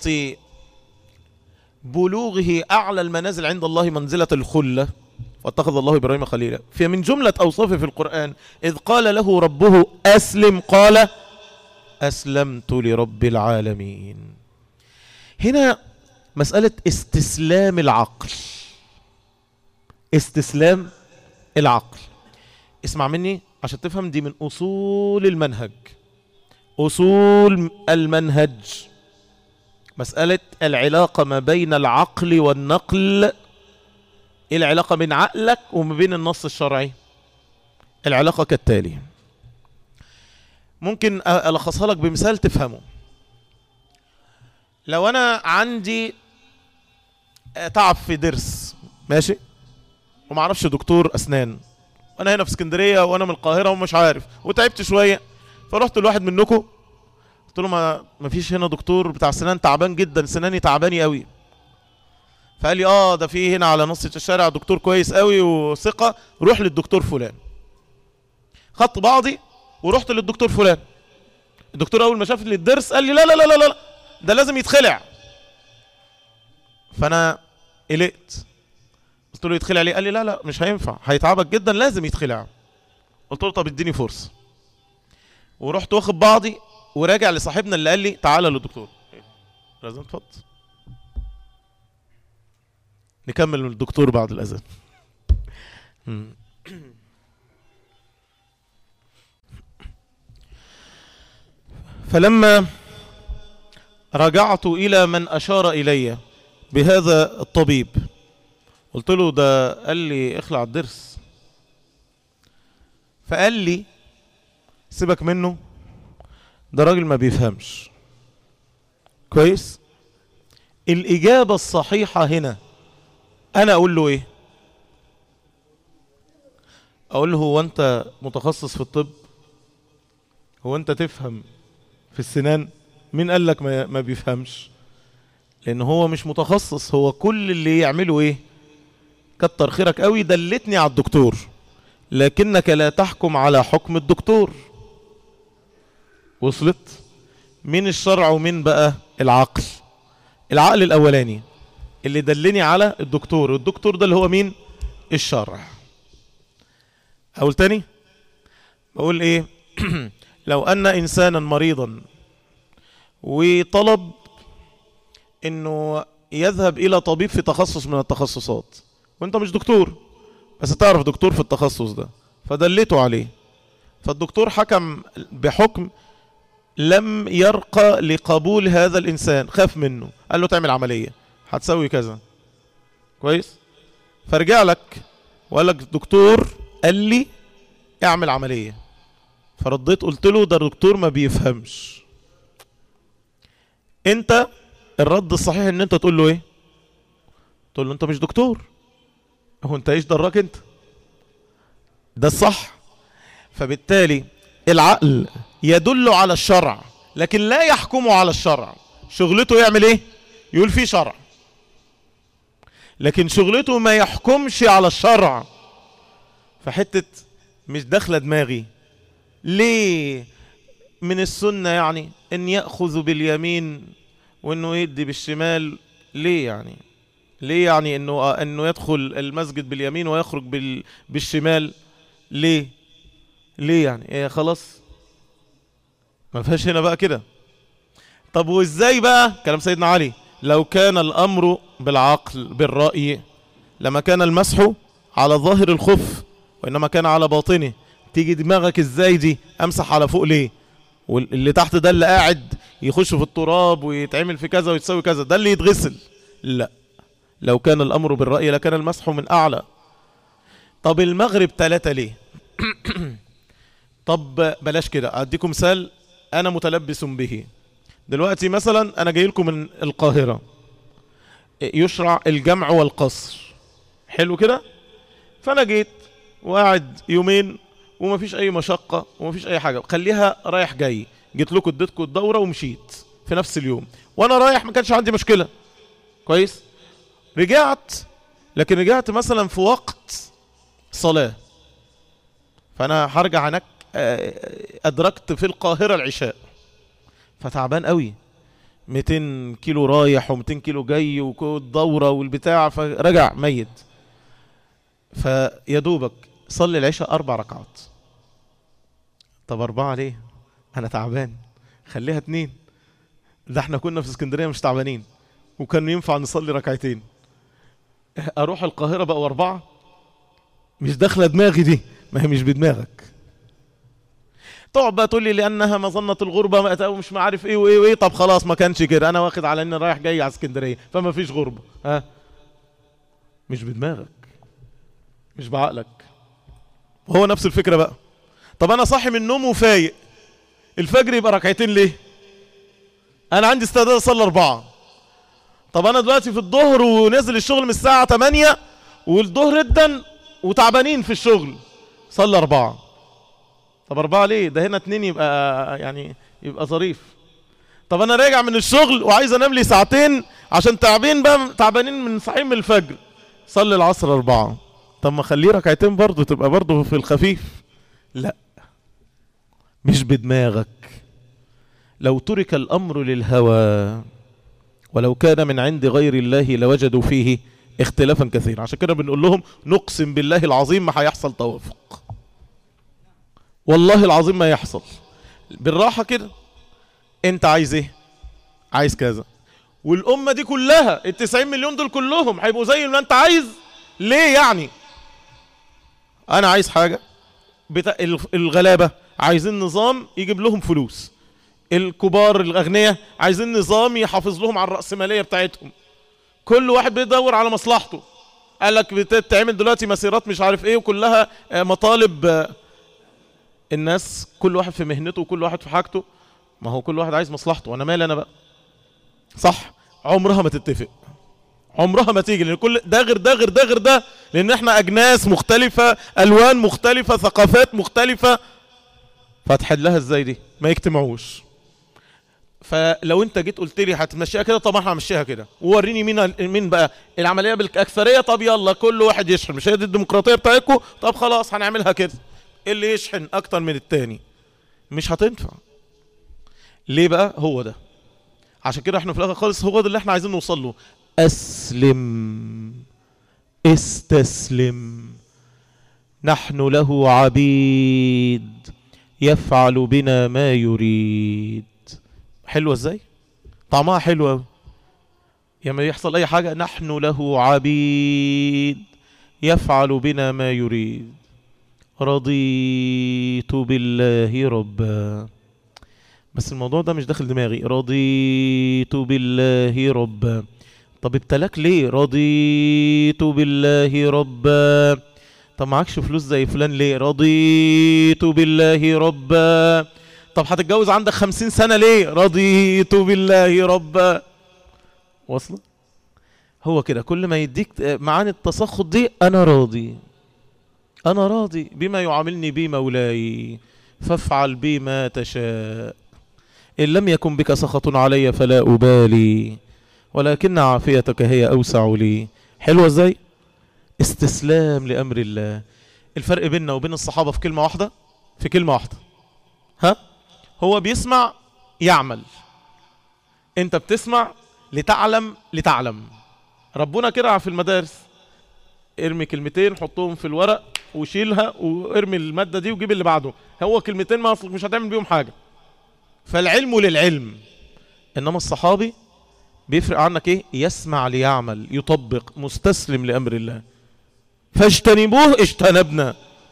بلوغه اعلى المنازل عند الله منزلة الخلة واتخذ الله ابراهيم خليلا في من جملة اوصافه في القرآن اذ قال له ربه اسلم قال أسلمت لرب العالمين هنا مسألة استسلام العقل استسلام العقل اسمع مني عشان تفهم دي من أصول المنهج أصول المنهج مسألة العلاقة ما بين العقل والنقل ايه العلاقة بين عقلك وما بين النص الشرعي العلاقة كالتالي ممكن ألخصها لك بمثال تفهمه لو أنا عندي تعب في درس ماشي وما اعرفش دكتور أسنان وأنا هنا في اسكندرية وأنا من القاهرة ومش عارف وتعبت شوية فرحت لواحد منكم قلت له ما, ما فيش هنا دكتور بتاع سنان تعبان جدا سناني تعباني قوي فقال لي اه ده في هنا على نص الشارع دكتور كويس قوي وثقة روح للدكتور فلان خدت بعضي ورحت للدكتور فلان الدكتور اول ما شاف لي الضرس قال لي لا لا لا لا لا ده لازم يتخلع فانا قلقت قلت له يتخلع ليه قال لي لا لا مش هينفع هيتعبك جدا لازم يتخلع قلت له طب اديني فرصه ورحت واخد بعضي وراجع لصاحبنا اللي قال لي تعالى للدكتور لازم اتفضل نكمل من الدكتور بعد الاذان فلما رجعت إلى من أشار إلي بهذا الطبيب قلت له ده قال لي اخلع الضرس فقال لي سيبك منه ده راجل ما بيفهمش كويس الإجابة الصحيحة هنا أنا أقول له إيه أقول له هو أنت متخصص في الطب هو أنت تفهم في السنان مين قال لك ما, ما بيفهمش لان هو مش متخصص هو كل اللي يعمله ايه كتر خيرك قوي دلتني على الدكتور لكنك لا تحكم على حكم الدكتور وصلت مين الشرع ومين بقى العقل العقل الاولاني اللي دلني على الدكتور الدكتور ده اللي هو مين الشرع اقول تاني بقول ايه لو أن إنسانا مريضا وطلب أنه يذهب إلى طبيب في تخصص من التخصصات وانت مش دكتور بس تعرف دكتور في التخصص ده فدلته عليه فالدكتور حكم بحكم لم يرقى لقبول هذا الإنسان خاف منه قال له تعمل عملية هتسوي كذا كويس فرجع لك وقال لك دكتور قال لي اعمل عملية فرديت قلت له ده الدكتور ما بيفهمش انت الرد الصحيح ان انت تقول له ايه تقول له انت مش دكتور هو انت ايش دراك انت ده الصح فبالتالي العقل يدل على الشرع لكن لا يحكمه على الشرع شغلته يعمل ايه يقول فيه شرع لكن شغلته ما يحكمش على الشرع فحتة مش داخلة دماغي ليه من السنة يعني ان يأخذ باليمين وانه يدي بالشمال ليه يعني ليه يعني انه انه يدخل المسجد باليمين ويخرج بال بالشمال ليه ليه يعني إيه خلاص ما فيهاش هنا بقى كده طب وازاي بقى كلام سيدنا علي لو كان الامر بالعقل بالرأي لما كان المسح على ظاهر الخف وانما كان على باطنه تيجي دماغك ازاي دي امسح على فوق ليه واللي تحت ده اللي قاعد يخش في التراب ويتعمل في كذا ويتسوي كذا ده اللي يتغسل لا لو كان الامر بالرأي لكان المسح من اعلى طب المغرب ثلاثة ليه طب بلاش كده اديكم مثال انا متلبس به دلوقتي مثلا انا جاي لكم من القاهرة يشرع الجمع والقصر حلو كده فانا جيت وقاعد يومين ومفيش اي مشقة ومفيش اي حاجة خليها رايح جاي جيت لكم اديتكم الدورة ومشيت في نفس اليوم وانا رايح ما كانش عندي مشكلة كويس رجعت لكن رجعت مثلا في وقت صلاة فانا هرجع هناك ادركت في القاهرة العشاء فتعبان قوي 200 كيلو رايح و200 كيلو جاي والدورة والبتاع فرجع ميت فيا دوبك صلي العشاء اربع ركعات طب اربعة ليه انا تعبان خليها اتنين ده احنا كنا في اسكندرية مش تعبانين وكان ينفع نصلي ركعتين اروح القاهرة بقى اربعة مش داخلة دماغي دي ما هي مش بدماغك تقعد بقى تقول لي لانها مظنه الغربه او مش عارف ايه وايه وايه طب خلاص ما كانش كده انا واخد على اني رايح جاي على اسكندريه فما فيش غربه ها مش بدماغك مش بعقلك هو نفس الفكره بقى طب انا صاحي من النوم وفايق الفجر يبقى ركعتين ليه انا عندي استعداد اصلي اربعه طب انا دلوقتي في الظهر ونازل الشغل من الساعه 8 والظهر ادن وتعبانين في الشغل صلي اربعه طب أربعة ليه ده هنا اتنين يبقى يعني يبقى ظريف طب أنا راجع من الشغل وعايز أنام لي ساعتين عشان تعبين بقى تعبانين من صحيين من الفجر صلي العصر أربعة طب ما خليه ركعتين برضه تبقى برضه في الخفيف لا مش بدماغك لو ترك الأمر للهوى ولو كان من عند غير الله لوجدوا فيه اختلافا كثيرا عشان كده بنقول لهم نقسم بالله العظيم ما هيحصل توافق والله العظيم ما يحصل بالراحة كده انت عايز ايه عايز كذا والامة دي كلها التسعين مليون دول كلهم هيبقوا زي ما انت عايز ليه يعني انا عايز حاجة بتا... الغلابة عايزين نظام يجيب لهم فلوس الكبار الاغنياء عايزين نظام يحافظ لهم على الرأسمالية بتاعتهم كل واحد بيدور على مصلحته قال لك بتتعمل دلوقتي مسيرات مش عارف ايه وكلها مطالب الناس كل واحد في مهنته وكل واحد في حاجته ما هو كل واحد عايز مصلحته وانا مالي انا بقى صح عمرها ما تتفق عمرها ما تيجي لان كل ده غير ده غير ده غير ده لان احنا اجناس مختلفة الوان مختلفة ثقافات مختلفة فهتحلها ازاي دي ما يجتمعوش فلو انت جيت قلت لي هتمشيها كده طب احنا همشيها كده ووريني مين مين بقى العمليه بالاكثريه طب يلا كل واحد يشحن مش هي دي الديمقراطيه بتاعتكم طب خلاص هنعملها كده اللي يشحن اكتر من التاني مش هتنفع ليه بقى هو ده عشان كده احنا في الاخر خالص هو ده اللي احنا عايزين نوصل له اسلم استسلم نحن له عبيد يفعل بنا ما يريد حلوة ازاي طعمها حلوة أوي. لما يحصل اي حاجة نحن له عبيد يفعل بنا ما يريد رضيت بالله ربا بس الموضوع ده مش داخل دماغي رضيت بالله ربا طب ابتلاك ليه رضيت بالله ربا طب معكش فلوس زي فلان ليه رضيت بالله ربا طب هتتجوز عندك خمسين سنة ليه رضيت بالله ربا واصلة هو كده كل ما يديك معاني التسخط دي انا راضي انا راضي بما يعاملني بي مولاي فافعل بي ما تشاء إن لم يكن بك سخط علي فلا أبالي ولكن عافيتك هي أوسع لي حلوة ازاي استسلام لأمر الله الفرق بيننا وبين الصحابة في كلمة واحدة في كلمة واحدة ها هو بيسمع يعمل انت بتسمع لتعلم لتعلم ربنا كده في المدارس ارمي كلمتين حطهم في الورق وشيلها وارمي المادة دي وجيب اللي بعده هو كلمتين ما مش هتعمل بيهم حاجة فالعلم للعلم انما الصحابي بيفرق عنك ايه يسمع ليعمل يطبق مستسلم لامر الله فاجتنبوه اجتنبنا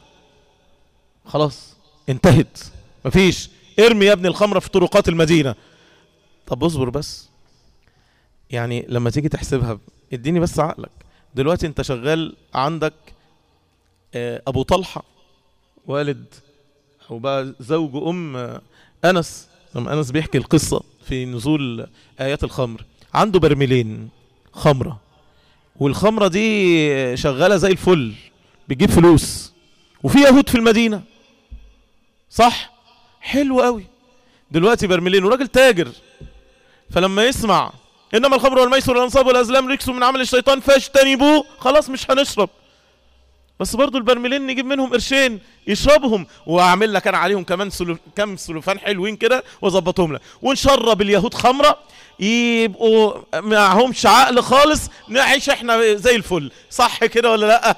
خلاص انتهت مفيش ارمي يا ابني الخمرة في طرقات المدينة طب اصبر بس يعني لما تيجي تحسبها اديني بس عقلك دلوقتي انت شغال عندك ابو طلحة والد او بقى زوج ام انس لما انس بيحكي القصة في نزول ايات الخمر عنده برميلين خمرة والخمرة دي شغالة زي الفل بتجيب فلوس وفي يهود في المدينة صح حلو قوي دلوقتي برميلين وراجل تاجر فلما يسمع انما الخمر والميسر والانصاب والازلام ركسوا من عمل الشيطان فاجتنبوه خلاص مش هنشرب بس برضو البرميلين نجيب منهم قرشين يشربهم واعمل لك انا عليهم كمان سلو... كم سلوفان حلوين كده واظبطهم لك ونشرب اليهود خمره يبقوا معهمش عقل خالص نعيش احنا زي الفل صح كده ولا لا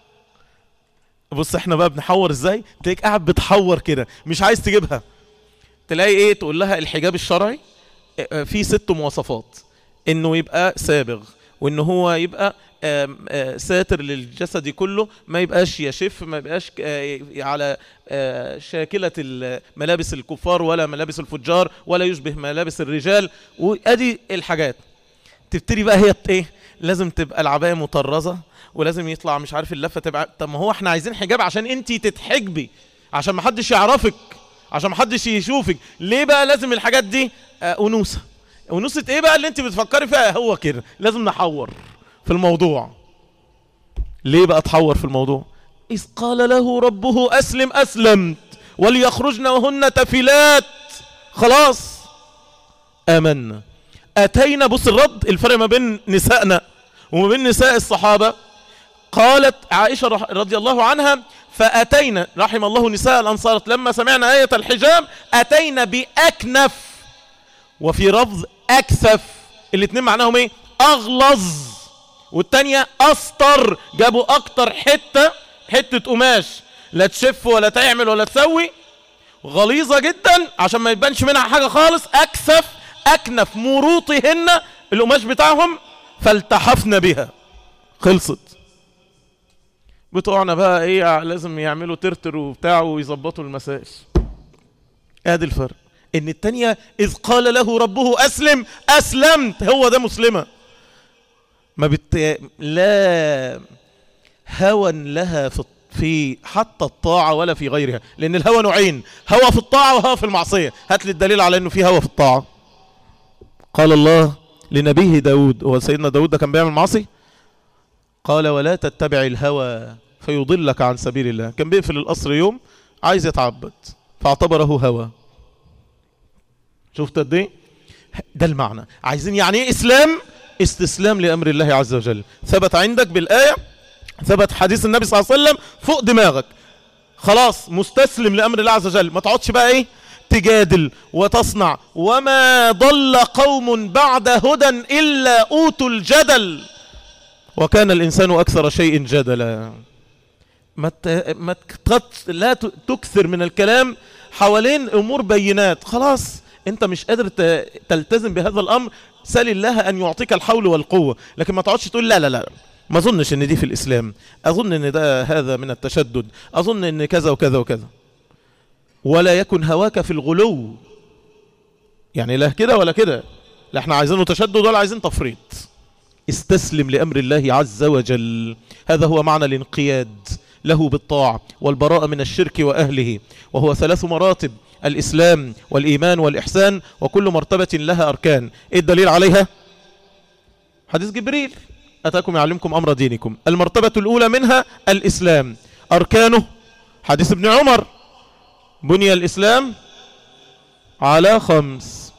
بص احنا بقى بنحور ازاي تلاقيك قاعد بتحور كده مش عايز تجيبها تلاقي ايه تقول لها الحجاب الشرعي فيه ست مواصفات انه يبقى سابغ وان هو يبقى آم آم ساتر للجسد كله ما يبقاش يشف ما يبقاش على شاكلة ملابس الكفار ولا ملابس الفجار ولا يشبه ملابس الرجال وادي الحاجات تبتدي بقى هي ايه لازم تبقى العباية مطرزة ولازم يطلع مش عارف اللفة تبقى طب ما هو احنا عايزين حجاب عشان انت تتحجبي عشان ما حدش يعرفك عشان ما حدش يشوفك ليه بقى لازم الحاجات دي آه انوثه انوثه ايه بقى اللي انت بتفكري فيها هو كده لازم نحور في الموضوع ليه بقى تحور في الموضوع اذ قال له ربه اسلم اسلمت وليخرجن وهن تفلات خلاص امنا اتينا بص الرد الفرق ما بين نسائنا وما بين نساء الصحابه قالت عائشه رضي الله عنها فأتينا رحم الله نساء الأنصار لما سمعنا آية الحجاب أتينا بأكنف وفي رفض أكثف الاثنين معناهم ايه أغلظ والتانية أسطر جابوا أكتر حتة حتة قماش لا تشف ولا تعمل ولا تسوي غليظة جدا عشان ما يبانش منها حاجة خالص أكثف أكنف مروطهن القماش بتاعهم فالتحفنا بها خلصت بتوعنا بقى ايه لازم يعملوا ترتر وبتاع ويظبطوا المسائل ادي الفرق ان التانية اذ قال له ربه اسلم اسلمت هو ده مسلمة ما بت لا هوى لها في في حتى الطاعة ولا في غيرها لان الهوى نوعين هوى في الطاعة وهوى في المعصية هات لي الدليل على انه في هوى في الطاعة قال الله لنبيه داود هو سيدنا داود ده كان بيعمل معصي قال ولا تتبع الهوى فيضلك عن سبيل الله كان بيقفل القصر يوم عايز يتعبد فاعتبره هوى شفت قد ايه ده المعنى عايزين يعني ايه اسلام استسلام لامر الله عز وجل ثبت عندك بالايه ثبت حديث النبي صلى الله عليه وسلم فوق دماغك خلاص مستسلم لامر الله عز وجل ما تقعدش بقى ايه تجادل وتصنع وما ضل قوم بعد هدى الا اوتوا الجدل وكان الإنسان أكثر شيء جدلا ما ما لا تكثر من الكلام حوالين أمور بينات خلاص أنت مش قادر تلتزم بهذا الأمر سال الله أن يعطيك الحول والقوة لكن ما تقعدش تقول لا لا لا ما أظنش أن دي في الإسلام أظن أن ده هذا من التشدد أظن أن كذا وكذا وكذا ولا يكن هواك في الغلو يعني لا كده ولا كده لا احنا عايزينه تشدد ولا عايزين تفريط استسلم لأمر الله عز وجل هذا هو معنى الانقياد له بالطاعة والبراءة من الشرك وأهله وهو ثلاث مراتب الإسلام والإيمان والإحسان وكل مرتبة لها أركان إيه الدليل عليها؟ حديث جبريل أتاكم يعلمكم أمر دينكم المرتبة الأولى منها الإسلام أركانه حديث ابن عمر بني الإسلام على خمس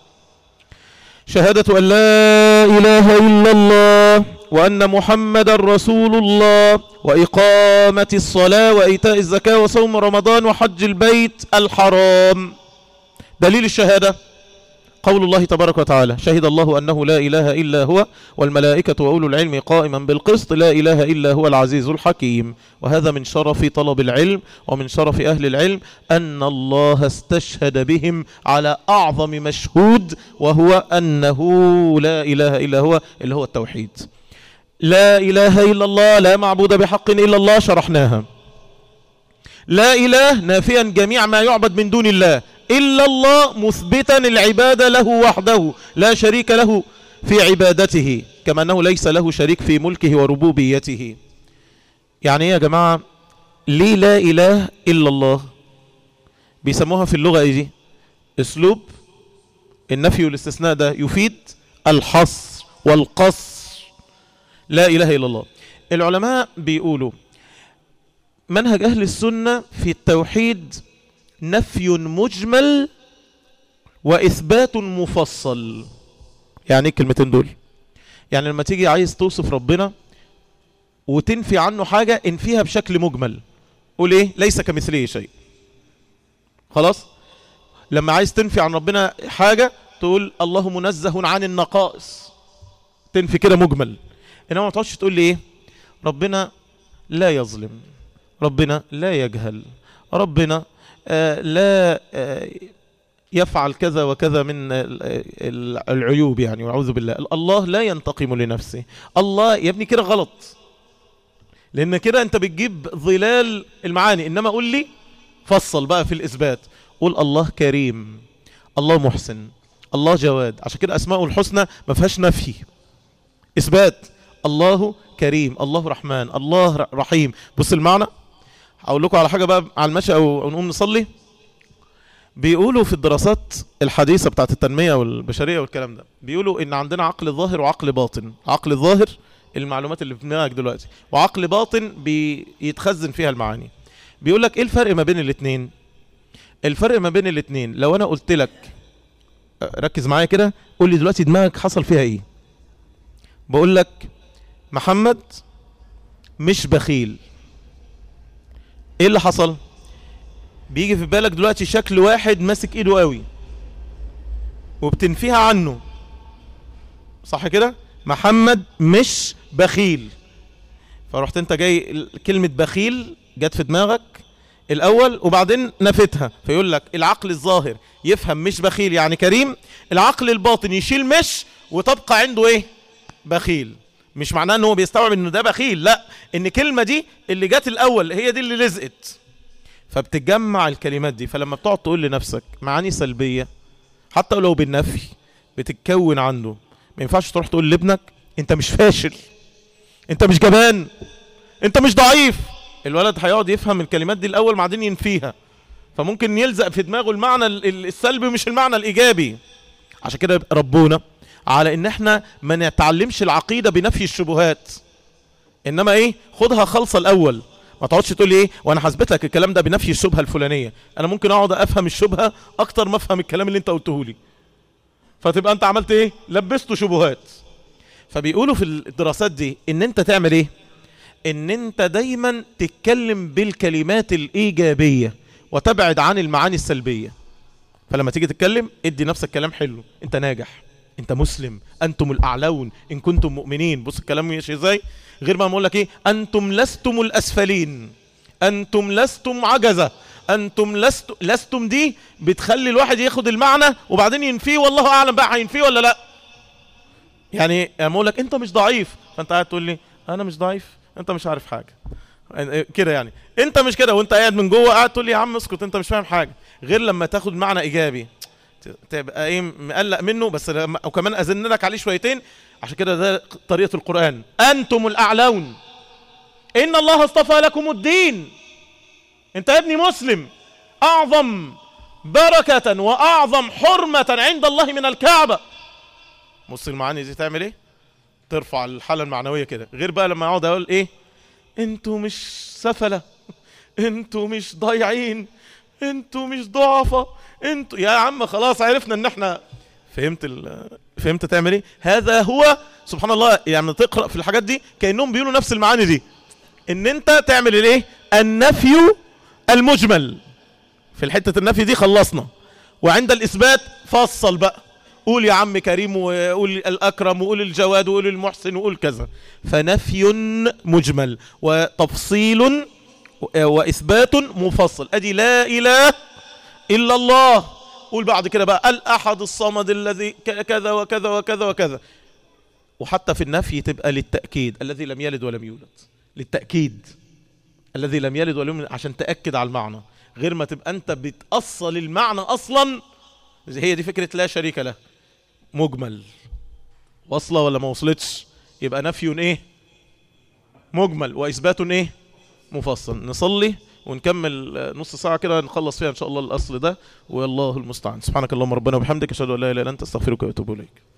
شهادة أن لا إله إلا الله وأن محمد رسول الله وإقامة الصلاة وإيتاء الزكاة وصوم رمضان وحج البيت الحرام دليل الشهادة قول الله تبارك وتعالى شهد الله أنه لا إله إلا هو والملائكة وأولو العلم قائما بالقسط لا إله إلا هو العزيز الحكيم وهذا من شرف طلب العلم ومن شرف أهل العلم أن الله استشهد بهم على أعظم مشهود وهو أنه لا إله إلا هو اللي هو التوحيد لا إله إلا الله لا معبود بحق إلا الله شرحناها لا إله نافيا جميع ما يعبد من دون الله إلا الله مثبتا العبادة له وحده لا شريك له في عبادته كما أنه ليس له شريك في ملكه وربوبيته يعني ايه يا جماعة ليه لا إله إلا الله بيسموها في اللغة ايه دي اسلوب النفي والاستثناء ده يفيد الحصر والقصر لا إله إلا الله العلماء بيقولوا منهج أهل السنة في التوحيد نفي مجمل وإثبات مفصل يعني ايه الكلمتين دول يعني لما تيجي عايز توصف ربنا وتنفي عنه حاجة انفيها بشكل مجمل قول ايه ليس كمثله شيء خلاص لما عايز تنفي عن ربنا حاجة تقول الله منزه عن النقائص تنفي كده مجمل انما ما تقعدش تقول لي ايه ربنا لا يظلم ربنا لا يجهل ربنا آه لا آه يفعل كذا وكذا من العيوب يعني والعوذ بالله الله لا ينتقم لنفسه الله يا ابني كده غلط لان كده انت بتجيب ظلال المعاني انما قول لي فصل بقى في الاثبات قول الله كريم الله محسن الله جواد عشان كده اسماءه الحسنى ما فيهاش نفي اثبات الله كريم الله رحمن الله رحيم بص المعنى هقول لكم على حاجه بقى على المشي او نقوم نصلي بيقولوا في الدراسات الحديثة بتاعت التنمية والبشرية والكلام ده بيقولوا ان عندنا عقل ظاهر وعقل باطن عقل الظاهر المعلومات اللي في دماغك دلوقتي وعقل باطن بيتخزن فيها المعاني بيقول لك ايه الفرق ما بين الاثنين الفرق ما بين الاثنين لو انا قلت لك ركز معايا كده قول لي دلوقتي دماغك حصل فيها ايه بقول لك محمد مش بخيل ايه اللي حصل بيجي في بالك دلوقتي شكل واحد ماسك ايده قوي وبتنفيها عنه صح كده محمد مش بخيل فرحت انت جاي كلمة بخيل جت في دماغك الاول وبعدين نفتها فيقول لك العقل الظاهر يفهم مش بخيل يعني كريم العقل الباطن يشيل مش وتبقى عنده ايه بخيل مش معناه ان هو بيستوعب انه ده بخيل لا ان كلمة دي اللي جت الاول هي دي اللي لزقت فبتجمع الكلمات دي فلما بتقعد تقول لنفسك معاني سلبية حتى لو بالنفي بتتكون عنده ما ينفعش تروح تقول لابنك انت مش فاشل انت مش جبان انت مش ضعيف الولد هيقعد يفهم الكلمات دي الاول بعدين ينفيها فممكن يلزق في دماغه المعنى السلبي مش المعنى الايجابي عشان كده ربونا على ان احنا ما نتعلمش العقيدة بنفي الشبهات انما ايه خدها خالصة الاول ما تقعدش تقول لي ايه وانا هثبت لك الكلام ده بنفي الشبهه الفلانيه انا ممكن اقعد افهم الشبهه اكتر ما افهم الكلام اللي انت قلته لي فتبقى انت عملت ايه لبسته شبهات فبيقولوا في الدراسات دي ان انت تعمل ايه ان انت دايما تتكلم بالكلمات الايجابيه وتبعد عن المعاني السلبيه فلما تيجي تتكلم ادي نفسك كلام حلو انت ناجح انت مسلم انتم الاعلون ان كنتم مؤمنين بص الكلام ماشي ازاي غير ما اقول لك ايه انتم لستم الاسفلين انتم لستم عجزه انتم لست لستم دي بتخلي الواحد ياخد المعنى وبعدين ينفيه والله اعلم بقى هينفيه ولا لا يعني اما اقول لك انت مش ضعيف فانت قاعد تقول لي انا مش ضعيف انت مش عارف حاجه كده يعني انت مش كده وانت قاعد من جوه قاعد تقول لي يا عم اسكت انت مش فاهم حاجه غير لما تاخد معنى ايجابي تبقى ايه مقلق منه بس لما وكمان ازن لك عليه شويتين عشان كده ده طريقه القران انتم الاعلون إن الله اصطفى لكم الدين انت يا ابني مسلم أعظم بركة وأعظم حرمة عند الله من الكعبة بص المعاني دي تعمل ايه ترفع الحالة المعنوية كده غير بقى لما اقعد اقول ايه انتوا مش سفلة انتوا مش ضايعين انتوا مش ضعفة انتوا يا عم خلاص عرفنا ان احنا فهمت ال... فهمت تعمل ايه هذا هو سبحان الله يعني تقرأ في الحاجات دي كأنهم بيقولوا نفس المعاني دي ان انت تعمل الايه النفي المجمل في الحتة النفي دي خلصنا وعند الإثبات فصل بقى قول يا عم كريم وقول الأكرم وقول الجواد وقول المحسن وقول كذا فنفي مجمل وتفصيل وإثبات مفصل أدي لا إله إلا الله قول بعد كده بقى الأحد الصمد الذي كذا وكذا وكذا وكذا وحتى في النفي تبقى للتأكيد الذي لم يلد ولم يولد للتأكيد الذي لم يلد ولم يولد عشان تأكد على المعنى غير ما تبقى انت بتأصل المعنى اصلا هي دي فكرة لا شريك له مجمل وصلة ولا ما وصلتش يبقى نفي ايه مجمل واثبات ايه مفصل نصلي ونكمل نص ساعة كده نخلص فيها ان شاء الله الاصل ده والله المستعان سبحانك اللهم ربنا وبحمدك اشهد ان لا اله الا انت استغفرك واتوب اليك